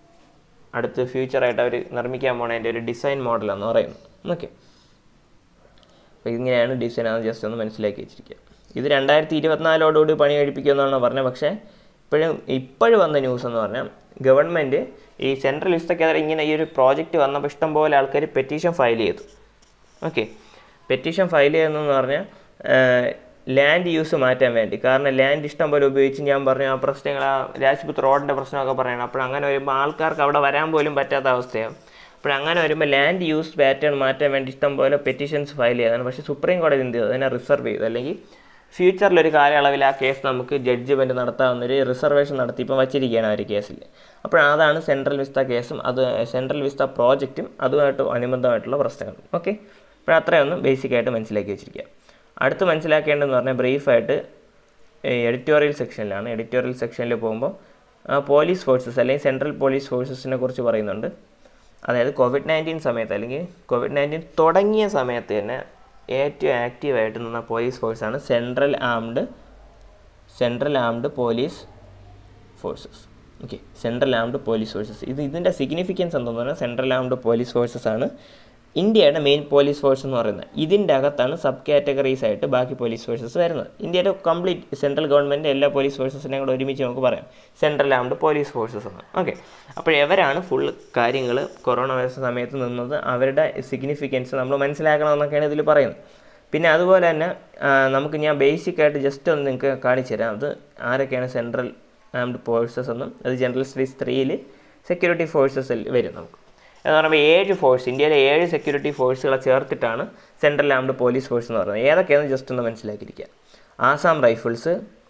അടുത്ത് ഫ്യൂച്ചറായിട്ട് അവർ നിർമ്മിക്കാൻ പോണതിൻ്റെ ഒരു ഡിസൈൻ മോഡലാണെന്ന് പറയുന്നത് ഓക്കെ അപ്പോൾ ഇങ്ങനെയാണ് ഡിസൈൻ അത് ജസ്റ്റ് ഒന്ന് മനസ്സിലാക്കി വെച്ചിരിക്കുക ഇത് രണ്ടായിരത്തി ഇരുപത്തിനാലോടുകൂടി പണി കഴിപ്പിക്കുമെന്നാണ് പറഞ്ഞത് പക്ഷേ ഇപ്പോഴും ഇപ്പോഴും വന്ന ന്യൂസ് എന്ന് പറഞ്ഞാൽ ഗവൺമെൻറ് ഈ സെൻട്രൽ ലിസ്റ്റൊക്കെതിരെ ഇങ്ങനെ ഈ ഒരു പ്രോജക്റ്റ് വന്നപ്പോൾ ഇഷ്ടംപോലെ ആൾക്കാർ പെറ്റീഷൻ ഫയൽ ചെയ്തു ഓക്കെ പെറ്റീഷൻ ഫയൽ ചെയ്യുന്നതെന്ന് പറഞ്ഞാൽ ലാൻഡ് യൂസ് മാറ്റാൻ വേണ്ടി കാരണം ലാൻഡ് ഇഷ്ടം പോലെ ഉപയോഗിച്ച് ഞാൻ പറഞ്ഞു ആ പ്രശ്നങ്ങൾ ആ രാജ്പുത്ത് റോഡിൻ്റെ പ്രശ്നമൊക്കെ പറയണം അപ്പോൾ അങ്ങനെ വരുമ്പോൾ ആൾക്കാർക്ക് അവിടെ വരാൻ പോലും പറ്റാത്ത അവസ്ഥയാണ് അപ്പോൾ അങ്ങനെ വരുമ്പോൾ ലാൻഡ് യൂസ് പാറ്റേൺ മാറ്റാൻ വേണ്ടി ഇഷ്ടം പോലെ പെറ്റീഷൻസ് ഫയൽ ചെയ്തതാണ് പക്ഷേ സുപ്രീം കോടതി എന്ത് ചെയ്തു അതിനെ റിസർവ് ചെയ്തു അല്ലെങ്കിൽ ഫ്യൂച്ചറിലൊരു കാലയളവിൽ ആ കേസ് നമുക്ക് ജഡ്ജ്മെൻറ്റ് നടത്താവുന്നൊരു റിസർവേഷൻ നടത്തി ഇപ്പം വച്ചിരിക്കുകയാണ് ആ ഒരു കേസിൽ അപ്പോൾ അതാണ് സെൻട്രൽ വിസ്ത കേസും അത് സെൻട്രൽ വിസ്ത പ്രോജക്റ്റും അതുമായിട്ട് അനുബന്ധമായിട്ടുള്ള പ്രശ്നങ്ങൾ ഓക്കെ അപ്പോൾ അത്രയൊന്നും ബേസിക്കായിട്ട് മനസ്സിലാക്കി വെച്ചിരിക്കുക അടുത്ത് മനസ്സിലാക്കേണ്ടതെന്ന് പറഞ്ഞാൽ ബ്രീഫായിട്ട് എഡിറ്റോറിയൽ സെക്ഷനിലാണ് എഡിറ്റോറിയൽ സെക്ഷനിൽ പോകുമ്പോൾ പോലീസ് ഫോഴ്സസ് അല്ലെങ്കിൽ സെൻട്രൽ പോലീസ് ഫോഴ്സസിനെ കുറിച്ച് പറയുന്നുണ്ട് അതായത് കോവിഡ് നയൻറ്റീൻ സമയത്ത് അല്ലെങ്കിൽ കോവിഡ് നയൻറ്റീൻ തുടങ്ങിയ സമയത്ത് തന്നെ ഏറ്റവും ആക്റ്റീവായിട്ട് നിന്ന പോലീസ് ഫോഴ്സാണ് central armed central armed police forces okay central armed police forces ഇത് ഇതിൻ്റെ സിഗ്നിഫിക്കൻസ് എന്താണെന്ന് പറഞ്ഞാൽ സെൻട്രൽ ആംഡ് പോലീസ് ഫോഴ്സസ് ആണ് ഇന്ത്യയുടെ മെയിൻ പോലീസ് ഫോഴ്സ് എന്ന് പറയുന്നത് ഇതിൻ്റെ അകത്താണ് സബ് കാറ്റഗറീസ് ആയിട്ട് ബാക്കി പോലീസ് ഫോഴ്സസ് വരുന്നത് ഇന്ത്യയുടെ കംപ്ലീറ്റ് സെൻട്രൽ ഗവൺമെൻറ് എല്ലാ പോലീസ് ഫോഴ്സസിനെയും കൂടെ ഒരുമിച്ച് നമുക്ക് പറയാം സെൻട്രൽ ആംഡ് പോലീസ് ഫോഴ്സസ് എന്ന് ഓക്കെ അപ്പോൾ എവരാണ് ഫുൾ കാര്യങ്ങൾ കൊറോണ വൈറസ് സമയത്ത് നിന്നത് അവരുടെ സിഗ്നിഫിക്കൻസ് നമ്മൾ മനസ്സിലാക്കണമെന്നൊക്കെയാണ് ഇതിൽ പറയുന്നത് പിന്നെ അതുപോലെ തന്നെ ആ, നമുക്ക് ഞാൻ ബേസിക് ആയിട്ട് ജസ്റ്റ് ഒന്ന് നിങ്ങൾക്ക് കാണിച്ചു തരാം അത് ആരൊക്കെയാണ് സെൻട്രൽ ആംഡ് ഫോഴ്സസ് എന്നും അത് ജനറൽ സ്റ്റഡീസ് ത്രീയിൽ സെക്യൂരിറ്റി ഫോഴ്സസിൽ വരും നമുക്ക് എന്ന് പറയുമ്പോൾ ഏഴ് ഫോഴ്സ് ഇന്ത്യയിലെ ഏഴ് സെക്യൂരിറ്റി ഫോഴ്സുകളെ ചേർത്തിട്ടാണ് സെൻട്രൽ ആംഡ് പോലീസ് ഫോഴ്സ് എന്ന് പറയുന്നത് ഏതൊക്കെയാണെന്ന് ജസ്റ്റ് ഒന്ന് മനസ്സിലാക്കിയിരിക്കുക Assam rifles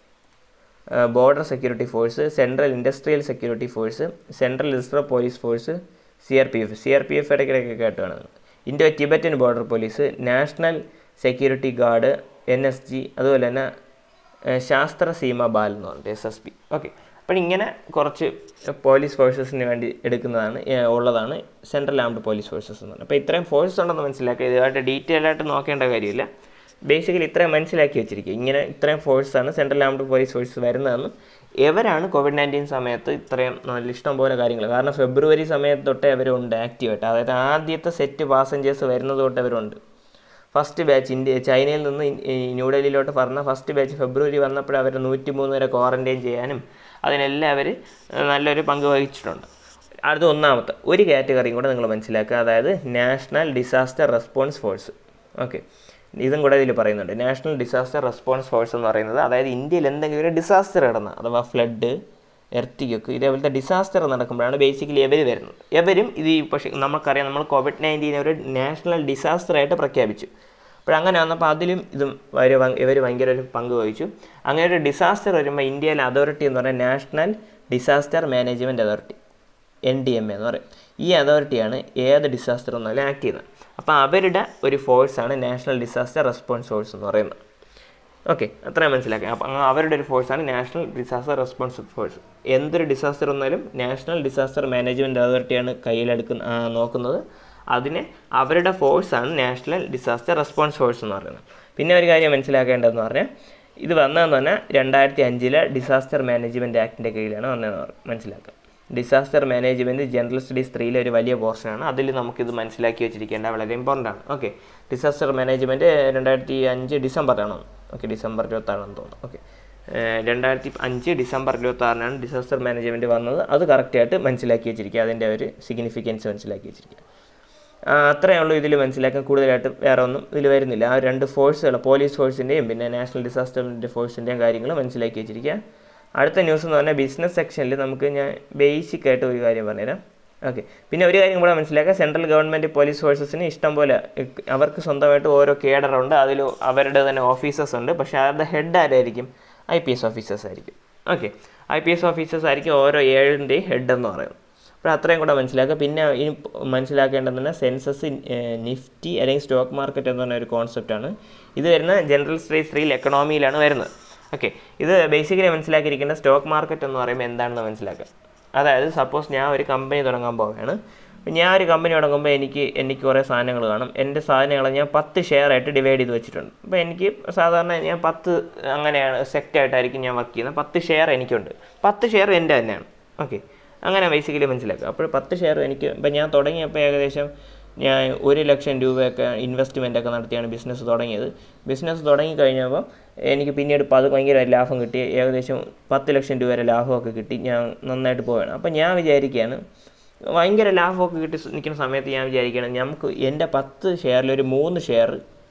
border security force central industrial security force central reserve police force C R P F C R P F ഇടയ്ക്കിടയ്ക്ക് കേട്ടാണ് Indo Tibetan border police national security guard N S G അതുപോലെ തന്നെ ഏഹ്, ശാസ്ത്ര സീമ ബാൽ എന്ന് പറഞ്ഞിട്ട് S S P okay അപ്പോൾ ഇങ്ങനെ കുറച്ച് പോലീസ് ഫോഴ്സസിന് വേണ്ടി എടുക്കുന്നതാണ് ഏഹ്, ഉള്ളതാണ് സെൻട്രൽ ആംഡ് പോലീസ് ഫോഴ്സസ് എന്ന് പറയുന്നത് അപ്പോൾ ഇത്രയും ഫോഴ്സസ് ഉണ്ടെന്ന് മനസ്സിലാക്കുക ഇതുമായിട്ട് ഡീറ്റെയിൽ ആയിട്ട് നോക്കേണ്ട കാര്യമില്ല ബേസിക്കലി ഇത്രയും മനസ്സിലാക്കി വെച്ചിരിക്കുക ഇങ്ങനെ ഇത്രയും ഫോഴ്സാണ് സെൻട്രൽ ആംഡ് പോലീസ് ഫോഴ്സ് വരുന്നതെന്നും എവരാണ് കോവിഡ് നയൻറ്റീൻ സമയത്ത് ഇത്രയും നല്ല ഇഷ്ടം പോലെ കാര്യങ്ങൾ കാരണം ഫെബ്രുവരി സമയത്ത് തൊട്ടേ അവരുണ്ട് ആക്റ്റീവായിട്ട് അതായത് ആദ്യത്തെ സെറ്റ് പാസഞ്ചേഴ്സ് വരുന്നത് തൊട്ട് അവരുണ്ട് ഫസ്റ്റ് ബാച്ച് ഇന്ത്യ ചൈനയിൽ നിന്ന് ഇൻ- ഈ ന്യൂഡൽഹിയിലോട്ട് പറഞ്ഞ ഫസ്റ്റ് ബാച്ച് ഫെബ്രുവരി വന്നപ്പോൾ അവർ നൂറ്റി മൂന്ന് വരെ ക്വാറൻറ്റൈൻ ചെയ്യാനും അതിനെല്ലാം അവർ നല്ലൊരു പങ്ക് വഹിച്ചിട്ടുണ്ട് അത് ഒന്നാമത്തെ ഒരു കാറ്റഗറിയും കൂടെ നിങ്ങൾ മനസ്സിലാക്കുക അതായത് national disaster response force okay ഇതും കൂടെ ഇതിൽ പറയുന്നുണ്ട് നാഷണൽ ഡിസാസ്റ്റർ റെസ്പോൺസ് ഫോഴ്സ് എന്ന് പറയുന്നത് അതായത് ഇന്ത്യയിൽ എന്തെങ്കിലും ഒരു ഡിസാസ്റ്റർ നടന്ന അഥവാ ഫ്ലഡ് എർത്തിക്കൊക്കെ ഇതേപോലത്തെ ഡിസാസ്റ്റർ നടക്കുമ്പോഴാണ് ബേസിക്കലി എവർ വരുന്നത് എവരും ഇത് ഈ പക്ഷേ നമുക്കറിയാം നമ്മൾ കോവിഡ് നയൻറ്റീൻ ഒരു നാഷണൽ ഡിസാസ്റ്റർ ആയിട്ട് പ്രഖ്യാപിച്ചു അപ്പോൾ അങ്ങനെ വന്നപ്പോൾ അതിലും ഇതും അവർ ഇവർ ഭയങ്കര ഒരു പങ്ക് വഹിച്ചു അങ്ങനെ ഒരു ഡിസാസ്റ്റർ വരുമ്പോൾ ഇന്ത്യയിലെ അതോറിറ്റി എന്ന് പറയുന്നത് national disaster management authority N D M എന്ന് പറയും ഈ അതോറിറ്റിയാണ് ഏത് ഡിസാസ്റ്റർ എന്നാലും ആക്ട് ചെയ്യുന്നത് അപ്പോൾ അവരുടെ ഒരു ഫോഴ്സാണ് നാഷണൽ ഡിസാസ്റ്റർ റെസ്പോൺസ് ഫോഴ്സ് എന്ന് പറയുന്നത് ഓക്കെ അത്രയും മനസ്സിലാക്കാം അപ്പം അങ്ങ് അവരുടെ ഒരു ഫോഴ്സാണ് നാഷണൽ ഡിസാസ്റ്റർ റെസ്പോൺസ് ഫോഴ്സ് എന്തൊരു ഡിസാസ്റ്റർ വന്നാലും നാഷണൽ ഡിസാസ്റ്റർ മാനേജ്മെൻറ്റ് അതോറിറ്റിയാണ് കയ്യിലെടുക്കുന്ന ആ, നോക്കുന്നത് അതിനെ അവരുടെ ഫോഴ്സാണ് നാഷണൽ ഡിസാസ്റ്റർ റെസ്പോൺസ് ഫോഴ്സ് എന്ന് പറയുന്നത് പിന്നെ ഒരു കാര്യം മനസ്സിലാക്കേണ്ടതെന്ന് പറഞ്ഞാൽ ഇത് വന്നതെന്ന് പറഞ്ഞാൽ രണ്ടായിരത്തി അഞ്ചിലെ ഡിസാസ്റ്റർ മാനേജ്മെൻറ്റ് ആക്ടിൻ്റെ കീഴിലാണ് വന്നതെന്ന് പറ- മനസ്സിലാക്കുക ഡിസാസ്റ്റർ മാനേജ്മെൻറ്റ് ജനറൽ സ്റ്റഡീസ് ത്രീയിലെ ഒരു വലിയ പോർഷനാണ് അതിൽ നമുക്കിത് മനസ്സിലാക്കി വെച്ചിരിക്കേണ്ട വളരെ ഇമ്പോർട്ടൻ്റ് ആണ് ഓക്കെ ഡിസാസ്റ്റർ മാനേജ്മെൻറ്റ് രണ്ടായിരത്തി അഞ്ച് ഡിസംബറിലാണോ ഓക്കെ ഡിസംബർ ഇരുപത്താറാണെന്ന് തോന്നുന്നു ഓക്കെ രണ്ടായിരത്തി അഞ്ച് ഡിസംബർ ഇരുപത്താറിനാണ് ഡിസാസ്റ്റർ മാനേജ്മെൻറ്റ് വന്നത് അത് കറക്റ്റായിട്ട് മനസ്സിലാക്കി വെച്ചിരിക്കുക അതിൻ്റെ ഒരു സിഗ്നിഫിക്കൻസ് മനസ്സിലാക്കി വെച്ചിരിക്കുക ആ, അത്രയേ ഉള്ളൂ ഇതിൽ മനസ്സിലാക്കാൻ കൂടുതലായിട്ട് വേറെ ഒന്നും ഇതിൽ വരുന്നില്ല ആ രണ്ട് ഫോഴ്സുകൾ പോലീസ് ഫോഴ്സിൻ്റെയും പിന്നെ നാഷണൽ ഡിസാസ്റ്ററിൻ്റെ ഫോഴ്സിൻ്റെയും കാര്യങ്ങൾ മനസ്സിലാക്കി വെച്ചിരിക്കുക അടുത്ത ന്യൂസ് എന്ന് പറഞ്ഞാൽ ബിസിനസ് സെക്ഷനിൽ നമുക്ക് ഞാൻ ബേസിക് ആയിട്ട് ഒരു കാര്യം പറഞ്ഞുതരാം ഓക്കെ പിന്നെ ഒരു കാര്യം കൂടെ മനസ്സിലാക്കുക സെൻട്രൽ ഗവൺമെൻറ് പോലീസ് ഫോഴ്സസിന് ഇഷ്ടം പോലെ ഇക്ക് അവർക്ക് സ്വന്തമായിട്ട് ഓരോ കേഡറുണ്ട് അതിൽ അവരുടെ തന്നെ ഓഫീസേഴ്സ് ഉണ്ട് പക്ഷേ അവരുടെ ഹെഡ് ആരായിരിക്കും ഐ പി എസ് ഓഫീസേഴ്സ് ആയിരിക്കും okay I P S officers ആയിരിക്കും ഓരോ ഏഴിൻ്റെയും ഹെഡ് എന്ന് പറയുന്നത് അപ്പോൾ അത്രയും കൂടെ മനസ്സിലാക്കുക പിന്നെ ഇനി മനസ്സിലാക്കേണ്ടതെന്ന് സെൻസസ് നിഫ്റ്റി അല്ലെങ്കിൽ സ്റ്റോക്ക് മാർക്കറ്റ് എന്ന് പറഞ്ഞ ഒരു കോൺസെപ്റ്റാണ് ഇത് വരുന്ന ജനറൽ സ്റ്റഡീസ് ത്രീയിൽ എക്കണോമിയിലാണ് വരുന്നത് ഓക്കെ ഇത് ബേസിക്കലി മനസ്സിലാക്കിയിരിക്കേണ്ട സ്റ്റോക്ക് മാർക്കറ്റ് എന്ന് പറയുമ്പോൾ എന്താണെന്ന് മനസ്സിലാക്കുക അതായത് സപ്പോസ് ഞാൻ ഒരു കമ്പനി തുടങ്ങാൻ പോവുകയാണ് അപ്പോൾ ഞാൻ ഒരു കമ്പനി തുടങ്ങുമ്പോൾ എനിക്ക് എനിക്ക് കുറേ സാധനങ്ങൾ കാണും എൻ്റെ സാധനങ്ങൾ ഞാൻ പത്ത് ഷെയർ ആയിട്ട് ഡിവൈഡ് ചെയ്ത് വെച്ചിട്ടുണ്ട് അപ്പോൾ എനിക്ക് സാധാരണ ഞാൻ പത്ത് അങ്ങനെയാണ് സെക്റ്റായിട്ടായിരിക്കും ഞാൻ വർക്ക് ചെയ്യുന്നത് പത്ത് ഷെയർ എനിക്കുണ്ട് പത്ത് ഷെയർ എൻ്റെ തന്നെയാണ് ഓക്കെ അങ്ങനെ ബേസിക്കലി മനസ്സിലാക്കുക അപ്പോൾ പത്ത് ഷെയർ എനിക്ക് ഇപ്പം ഞാൻ തുടങ്ങിയപ്പോൾ ഏകദേശം ഞാൻ ഒരു ലക്ഷം രൂപയൊക്കെ ഇൻവെസ്റ്റ്മെൻ്റ് ഒക്കെ നടത്തിയാണ് ബിസിനസ് തുടങ്ങിയത് ബിസിനസ് തുടങ്ങി കഴിഞ്ഞപ്പോൾ എനിക്ക് പിന്നീട് ഇപ്പോൾ അത് ഭയങ്കര ലാഭം കിട്ടി ഏകദേശം പത്ത് ലക്ഷം രൂപ വരെ ലാഭമൊക്കെ കിട്ടി ഞാൻ നന്നായിട്ട് പോവുകയാണ് അപ്പോൾ ഞാൻ വിചാരിക്കുകയാണ് ഭയങ്കര ലാഭമൊക്കെ കിട്ടി നിൽക്കുന്ന സമയത്ത് ഞാൻ വിചാരിക്കുകയാണ് നമുക്ക് എൻ്റെ പത്ത് ഷെയറിൽ ഒരു മൂന്ന് ഷെയർ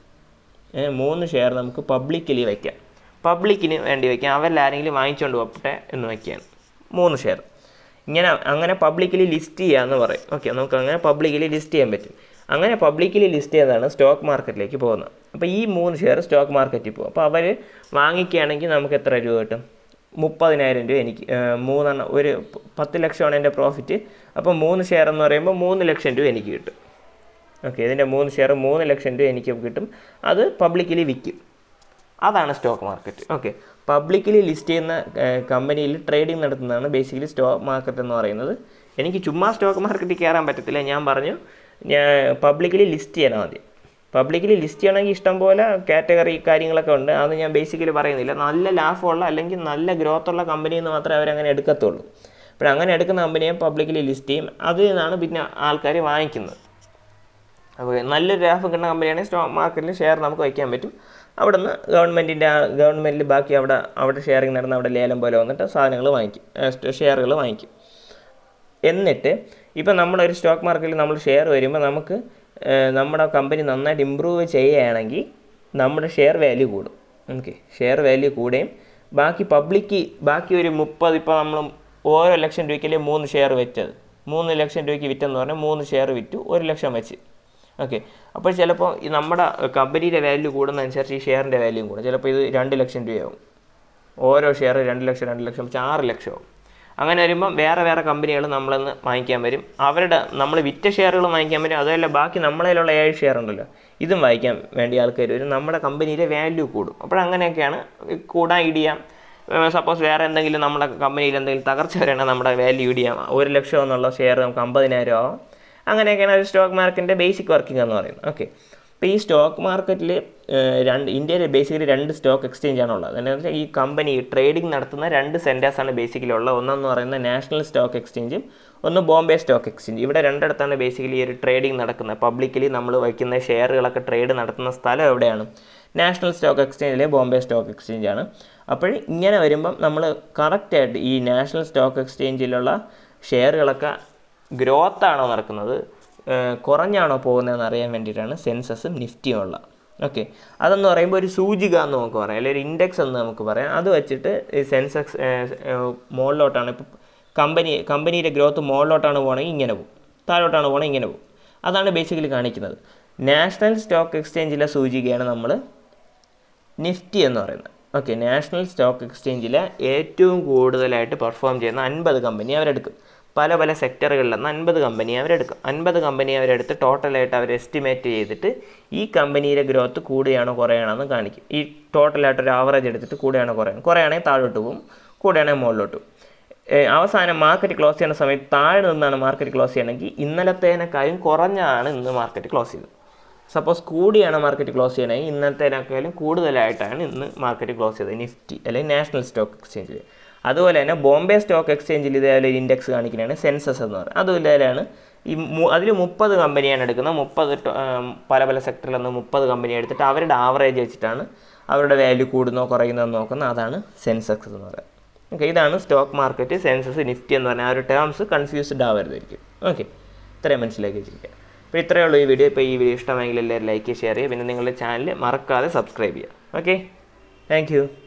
ഏ, മൂന്ന് ഷെയർ നമുക്ക് പബ്ലിക്കലി വയ്ക്കാം പബ്ലിക്കിന് വേണ്ടി വയ്ക്കാം അവരിൽ ആരെങ്കിലും വാങ്ങിച്ചുകൊണ്ട് പോട്ടെ എന്ന് വയ്ക്കുകയാണ് മൂന്ന് ഷെയർ ഇങ്ങനെ അങ്ങനെ പബ്ലിക്കലി ലിസ്റ്റ് ചെയ്യാമെന്ന് പറയും ഓക്കെ നമുക്ക് അങ്ങനെ പബ്ലിക്കലി ലിസ്റ്റ് ചെയ്യാൻ പറ്റും അങ്ങനെ പബ്ലിക്കലി ലിസ്റ്റ് ചെയ്താണ് സ്റ്റോക്ക് മാർക്കറ്റിലേക്ക് പോകുന്നത് അപ്പോൾ ഈ മൂന്ന് ഷെയർ സ്റ്റോക്ക് മാർക്കറ്റിൽ പോകും അപ്പോൾ അവർ വാങ്ങിക്കുകയാണെങ്കിൽ നമുക്ക് എത്ര രൂപ കിട്ടും മുപ്പതിനായിരം രൂപ എനിക്ക് ഏ, മൂന്നെണ്ണം ഒരു പ- പത്ത് ലക്ഷമാണ് എൻ്റെ പ്രോഫിറ്റ് അപ്പോൾ മൂന്ന് ഷെയർ എന്ന് പറയുമ്പോൾ മൂന്ന് ലക്ഷം രൂപ എനിക്ക് കിട്ടും ഓക്കെ ഇതിൻ്റെ മൂന്ന് ഷെയർ മൂന്ന് ലക്ഷം രൂപ എനിക്ക് കിട്ടും അത് പബ്ലിക്കലി വിൽക്കും അതാണ് stock market okay publicly list ചെയ്യുന്ന കമ്പനിയിൽ ട്രേഡിംഗ് നടത്തുന്നതാണ് ബേസിക്കലി സ്റ്റോക്ക് മാർക്കറ്റ് എന്ന് പറയുന്നത് എനിക്ക് ചുമ്മാ സ്റ്റോക്ക് മാർക്കറ്റിൽ കയറാൻ പറ്റത്തില്ല ഞാൻ പറഞ്ഞു ഞാൻ പബ്ലിക്കലി ലിസ്റ്റ് ചെയ്യണം ആദ്യം പബ്ലിക്കലി ലിസ്റ്റ് ചെയ്യണമെങ്കിൽ ഇഷ്ടം പോലെ കാറ്റഗറി കാര്യങ്ങളൊക്കെ ഉണ്ട് അത് ഞാൻ ബേസിക്കലി പറയുന്നില്ല നല്ല ലാഭമുള്ള അല്ലെങ്കിൽ നല്ല ഗ്രോത്ത് ഉള്ള കമ്പനിയിൽ നിന്ന് മാത്രമേ അവരങ്ങനെ എടുക്കത്തുള്ളൂ അപ്പോൾ അങ്ങനെ എടുക്കുന്ന കമ്പനിയെ പബ്ലിക്കലി ലിസ്റ്റ് ചെയ്യും അതിൽ നിന്നാണ് പിന്നെ ആൾക്കാർ വാങ്ങിക്കുന്നത് അപ്പോൾ നല്ലൊരു ലാഭം കിട്ടുന്ന കമ്പനിയാണെങ്കിൽ സ്റ്റോക്ക് മാർക്കറ്റിൽ ഷെയർ നമുക്ക് വയ്ക്കാൻ പറ്റും അവിടെ നിന്ന് ഗവൺമെൻറ്റിൻ്റെ ഗവൺമെൻറ്റിൽ ബാക്കി അവിടെ അവിടെ ഷെയറിങ് നടന്ന അവിടെ ലേലം പോലെ വന്നിട്ട് സാധനങ്ങൾ വാങ്ങിക്കും ഷെയറുകൾ വാങ്ങിക്കും എന്നിട്ട് ഇപ്പം നമ്മളൊരു സ്റ്റോക്ക് മാർക്കറ്റിൽ നമ്മൾ ഷെയർ വരുമ്പോൾ നമുക്ക് ഏഹ്, നമ്മുടെ കമ്പനി നന്നായിട്ട് ഇമ്പ്രൂവ് ചെയ്യുകയാണെങ്കിൽ നമ്മുടെ ഷെയർ വാല്യൂ കൂടും ഓക്കെ ഷെയർ വാല്യൂ കൂടുകയും ബാക്കി പബ്ലിക്ക് ബാക്കി ഒരു മുപ്പത് ഇപ്പോൾ നമ്മൾ ഓരോ ലക്ഷം രൂപയ്ക്കല്ലേ മൂന്ന് ഷെയർ വെച്ചത് മൂന്ന് ലക്ഷം രൂപയ്ക്ക് വിറ്റെന്ന് പറഞ്ഞാൽ മൂന്ന് ഷെയർ വിറ്റു ഒരു ലക്ഷം വെച്ച് ഓക്കെ അപ്പോൾ ചിലപ്പോൾ ഈ നമ്മുടെ കമ്പനിയുടെ വാല്യൂ കൂടുന്നതനുസരിച്ച് ഈ ഷെയറിൻ്റെ വാല്യൂയും കൂടും ചിലപ്പോൾ ഇത് രണ്ട് ലക്ഷം രൂപയാവും ഓരോ ഷെയർ രണ്ട് ലക്ഷം രണ്ട് ലക്ഷം വെച്ച് ആറ് ലക്ഷമാവും അങ്ങനെ വരുമ്പം വേറെ വേറെ കമ്പനികൾ നമ്മളെന്ന് വാങ്ങിക്കാൻ വരും അവരുടെ നമ്മൾ വിറ്റ ഷെയറുകൾ വാങ്ങിക്കാൻ വരും അതുമല്ല ബാക്കി നമ്മളതിലുള്ള ഏഴ് ഷെയർ ഉണ്ടല്ലോ ഇതും വാങ്ങിക്കാൻ വേണ്ടി ആൾക്കാർ വരും നമ്മുടെ കമ്പനിയുടെ വാല്യൂ കൂടും അപ്പോഴങ്ങനെയൊക്കെയാണ് കൂടാൻ ഇടിയാം സപ്പോസ് വേറെ എന്തെങ്കിലും നമ്മുടെ കമ്പനിയിൽ എന്തെങ്കിലും തകർച്ച വരികയാണെങ്കിൽ നമ്മുടെ വാല്യൂ ഇടിയാം ഒരു ലക്ഷം എന്നുള്ള ഷെയർ നമുക്ക് അമ്പതിനായിരം ആവും അങ്ങനെയൊക്കെയാണ് ഒരു സ്റ്റോക്ക് മാർക്കറ്റിൻ്റെ ബേസിക് വർക്കിംഗ് എന്ന് പറയുന്നത് ഓക്കെ ഇപ്പോൾ ഈ സ്റ്റോക്ക് മാർക്കറ്റിൽ രണ്ട് ഇന്ത്യയിൽ ബേസിക്കലി രണ്ട് സ്റ്റോക്ക് എക്സ്ചേഞ്ച് ആണുള്ളത് എന്താണെന്ന് വെച്ചാൽ ഈ കമ്പനി ട്രേഡിംഗ് നടത്തുന്ന രണ്ട് സെൻറ്റേഴ്സാണ് ബേസിക്കലി ഉള്ളത് ഒന്നെന്ന് പറയുന്നത് നാഷണൽ സ്റ്റോക്ക് എക്സ്ചേഞ്ചും ഒന്ന് ബോംബെ സ്റ്റോക്ക് എക്സ്ചേഞ്ച് ഇവിടെ രണ്ടിടത്താണ് ബേസിക്കലി ഈ ഒരു ട്രേഡിംഗ് നടക്കുന്നത് പബ്ലിക്കലി നമ്മൾ വയ്ക്കുന്ന ഷെയറുകളൊക്കെ ട്രേഡ് നടത്തുന്ന സ്ഥലം എവിടെയാണ് നാഷണൽ സ്റ്റോക്ക് എക്സ്ചേഞ്ചിലെ ബോംബെ സ്റ്റോക്ക് എക്സ്ചേഞ്ച് ആണ് അപ്പോൾ ഇങ്ങനെ വരുമ്പം നമ്മൾ കറക്റ്റായിട്ട് ഈ നാഷണൽ സ്റ്റോക്ക് എക്സ്ചേഞ്ചിലുള്ള ഷെയറുകളൊക്കെ ഗ്രോത്ത് ആണോ നടക്കുന്നത് ഏഹ് കുറഞ്ഞാണോ പോകുന്നതെന്ന് അറിയാൻ വേണ്ടിയിട്ടാണ് സെൻസസും നിഫ്റ്റിയും ഉള്ള ഓക്കെ അതെന്ന് പറയുമ്പോൾ ഒരു സൂചിക എന്ന് നമുക്ക് പറയാം അല്ലെങ്കിൽ ഒരു ഇൻഡെക്സ് എന്ന് നമുക്ക് പറയാം അത് വെച്ചിട്ട് ഈ സെൻസെക്സ് മുകളിലോട്ടാണ് ഇപ്പോൾ കമ്പനി കമ്പനിയുടെ ഗ്രോത്ത് മുകളിലോട്ടാണ് പോകണമെങ്കിൽ ഇങ്ങനെ പോകും താഴോട്ടാണ് പോകണമെങ്കിൽ ഇങ്ങനെ പോകും അതാണ് ബേസിക്കലി കാണിക്കുന്നത് നാഷണൽ സ്റ്റോക്ക് എക്സ്ചേഞ്ചിലെ സൂചികയാണ് നമ്മൾ നിഫ്റ്റി എന്ന് പറയുന്നത് ഓക്കെ നാഷണൽ സ്റ്റോക്ക് എക്സ്ചേഞ്ചിലെ ഏറ്റവും കൂടുതലായിട്ട് പെർഫോം ചെയ്യുന്ന അൻപത് കമ്പനി അവരെടുക്കും പല പല സെക്ടറുകളിൽ നിന്ന് അൻപത് കമ്പനി അവരെടുക്കും അൻപത് കമ്പനി അവരെടുത്ത് ടോട്ടലായിട്ട് അവർ എസ്റ്റിമേറ്റ് ചെയ്തിട്ട് ഈ കമ്പനിയുടെ ഗ്രോത്ത് കൂടുകയാണോ കുറയാണോ എന്ന് കാണിക്കും ഈ ടോട്ടലായിട്ട് ഒരു ആവറേജ് എടുത്തിട്ട് കൂടുകയാണോ കുറയാണോ കുറയാണെങ്കിൽ താഴോട്ട് പോകും കൂടുകയാണെങ്കിൽ മുകളിലോട്ട് പോകും ഏഹ് അവസാനം മാർക്കറ്റ് ക്ലോസ് ചെയ്യുന്ന സമയത്ത് താഴെ നിന്നാണ് മാർക്കറ്റ് ക്ലോസ് ചെയ്യണമെങ്കിൽ ഇന്നലത്തേനേക്കാളും കുറഞ്ഞാണ് ഇന്ന് മാർക്കറ്റ് ക്ലോസ് ചെയ്തത് സപ്പോസ് കൂടിയാണ് മാർക്കറ്റ് ക്ലോസ് ചെയ്യണമെങ്കിൽ ഇന്നത്തേനേക്കാളും കൂടുതലായിട്ടാണ് ഇന്ന് മാർക്കറ്റ് ക്ലോസ് ചെയ്തത് നിഫ്റ്റി അല്ലെങ്കിൽ നാഷണൽ സ്റ്റോക്ക് എക്സ്ചേഞ്ചിൽ അതുപോലെ തന്നെ ബോംബെ സ്റ്റോക്ക് എക്സ്ചേഞ്ചിൽ ഇതേപോലെ ഒരു ഇൻഡെക്സ് കാണിക്കുന്നതാണ് സെൻസസ് എന്ന് പറയുന്നത് അതുപോലെയാണ് ഈ അതിൽ മുപ്പത് കമ്പനിയാണ് എടുക്കുന്നത് മുപ്പത് പല പല സെക്ടറിൽ നിന്ന് മുപ്പത് കമ്പനി എടുത്തിട്ട് അവരുടെ ആവറേജ് വെച്ചിട്ടാണ് അവരുടെ വാല്യൂ കൂടുന്നോ കുറയുന്നോ എന്ന് നോക്കുന്നത് അതാണ് സെൻസെക്സ് എന്ന് പറയുന്നത് ഓക്കെ ഇതാണ് സ്റ്റോക്ക് മാർക്കറ്റ് സെൻസസ് നിഫ്റ്റി എന്ന് പറഞ്ഞാൽ ആ ഒരു ടേംസ് കൺഫ്യൂസ്ഡ് ആവരുതായിരിക്കും ഓക്കെ ഇത്രയും മനസ്സിലാക്കി വെച്ചിരിക്കുക അപ്പോൾ ഇത്രയേ ഉള്ളൂ ഈ വീഡിയോ ഇപ്പോൾ ഈ വീഡിയോ ഇഷ്ടമായെങ്കിൽ എല്ലാവരും ലൈക്ക് ഷെയർ ചെയ്യുക പിന്നെ നിങ്ങളുടെ ചാനൽ മറക്കാതെ സബ്സ്ക്രൈബ് ചെയ്യുക ഓക്കെ താങ്ക്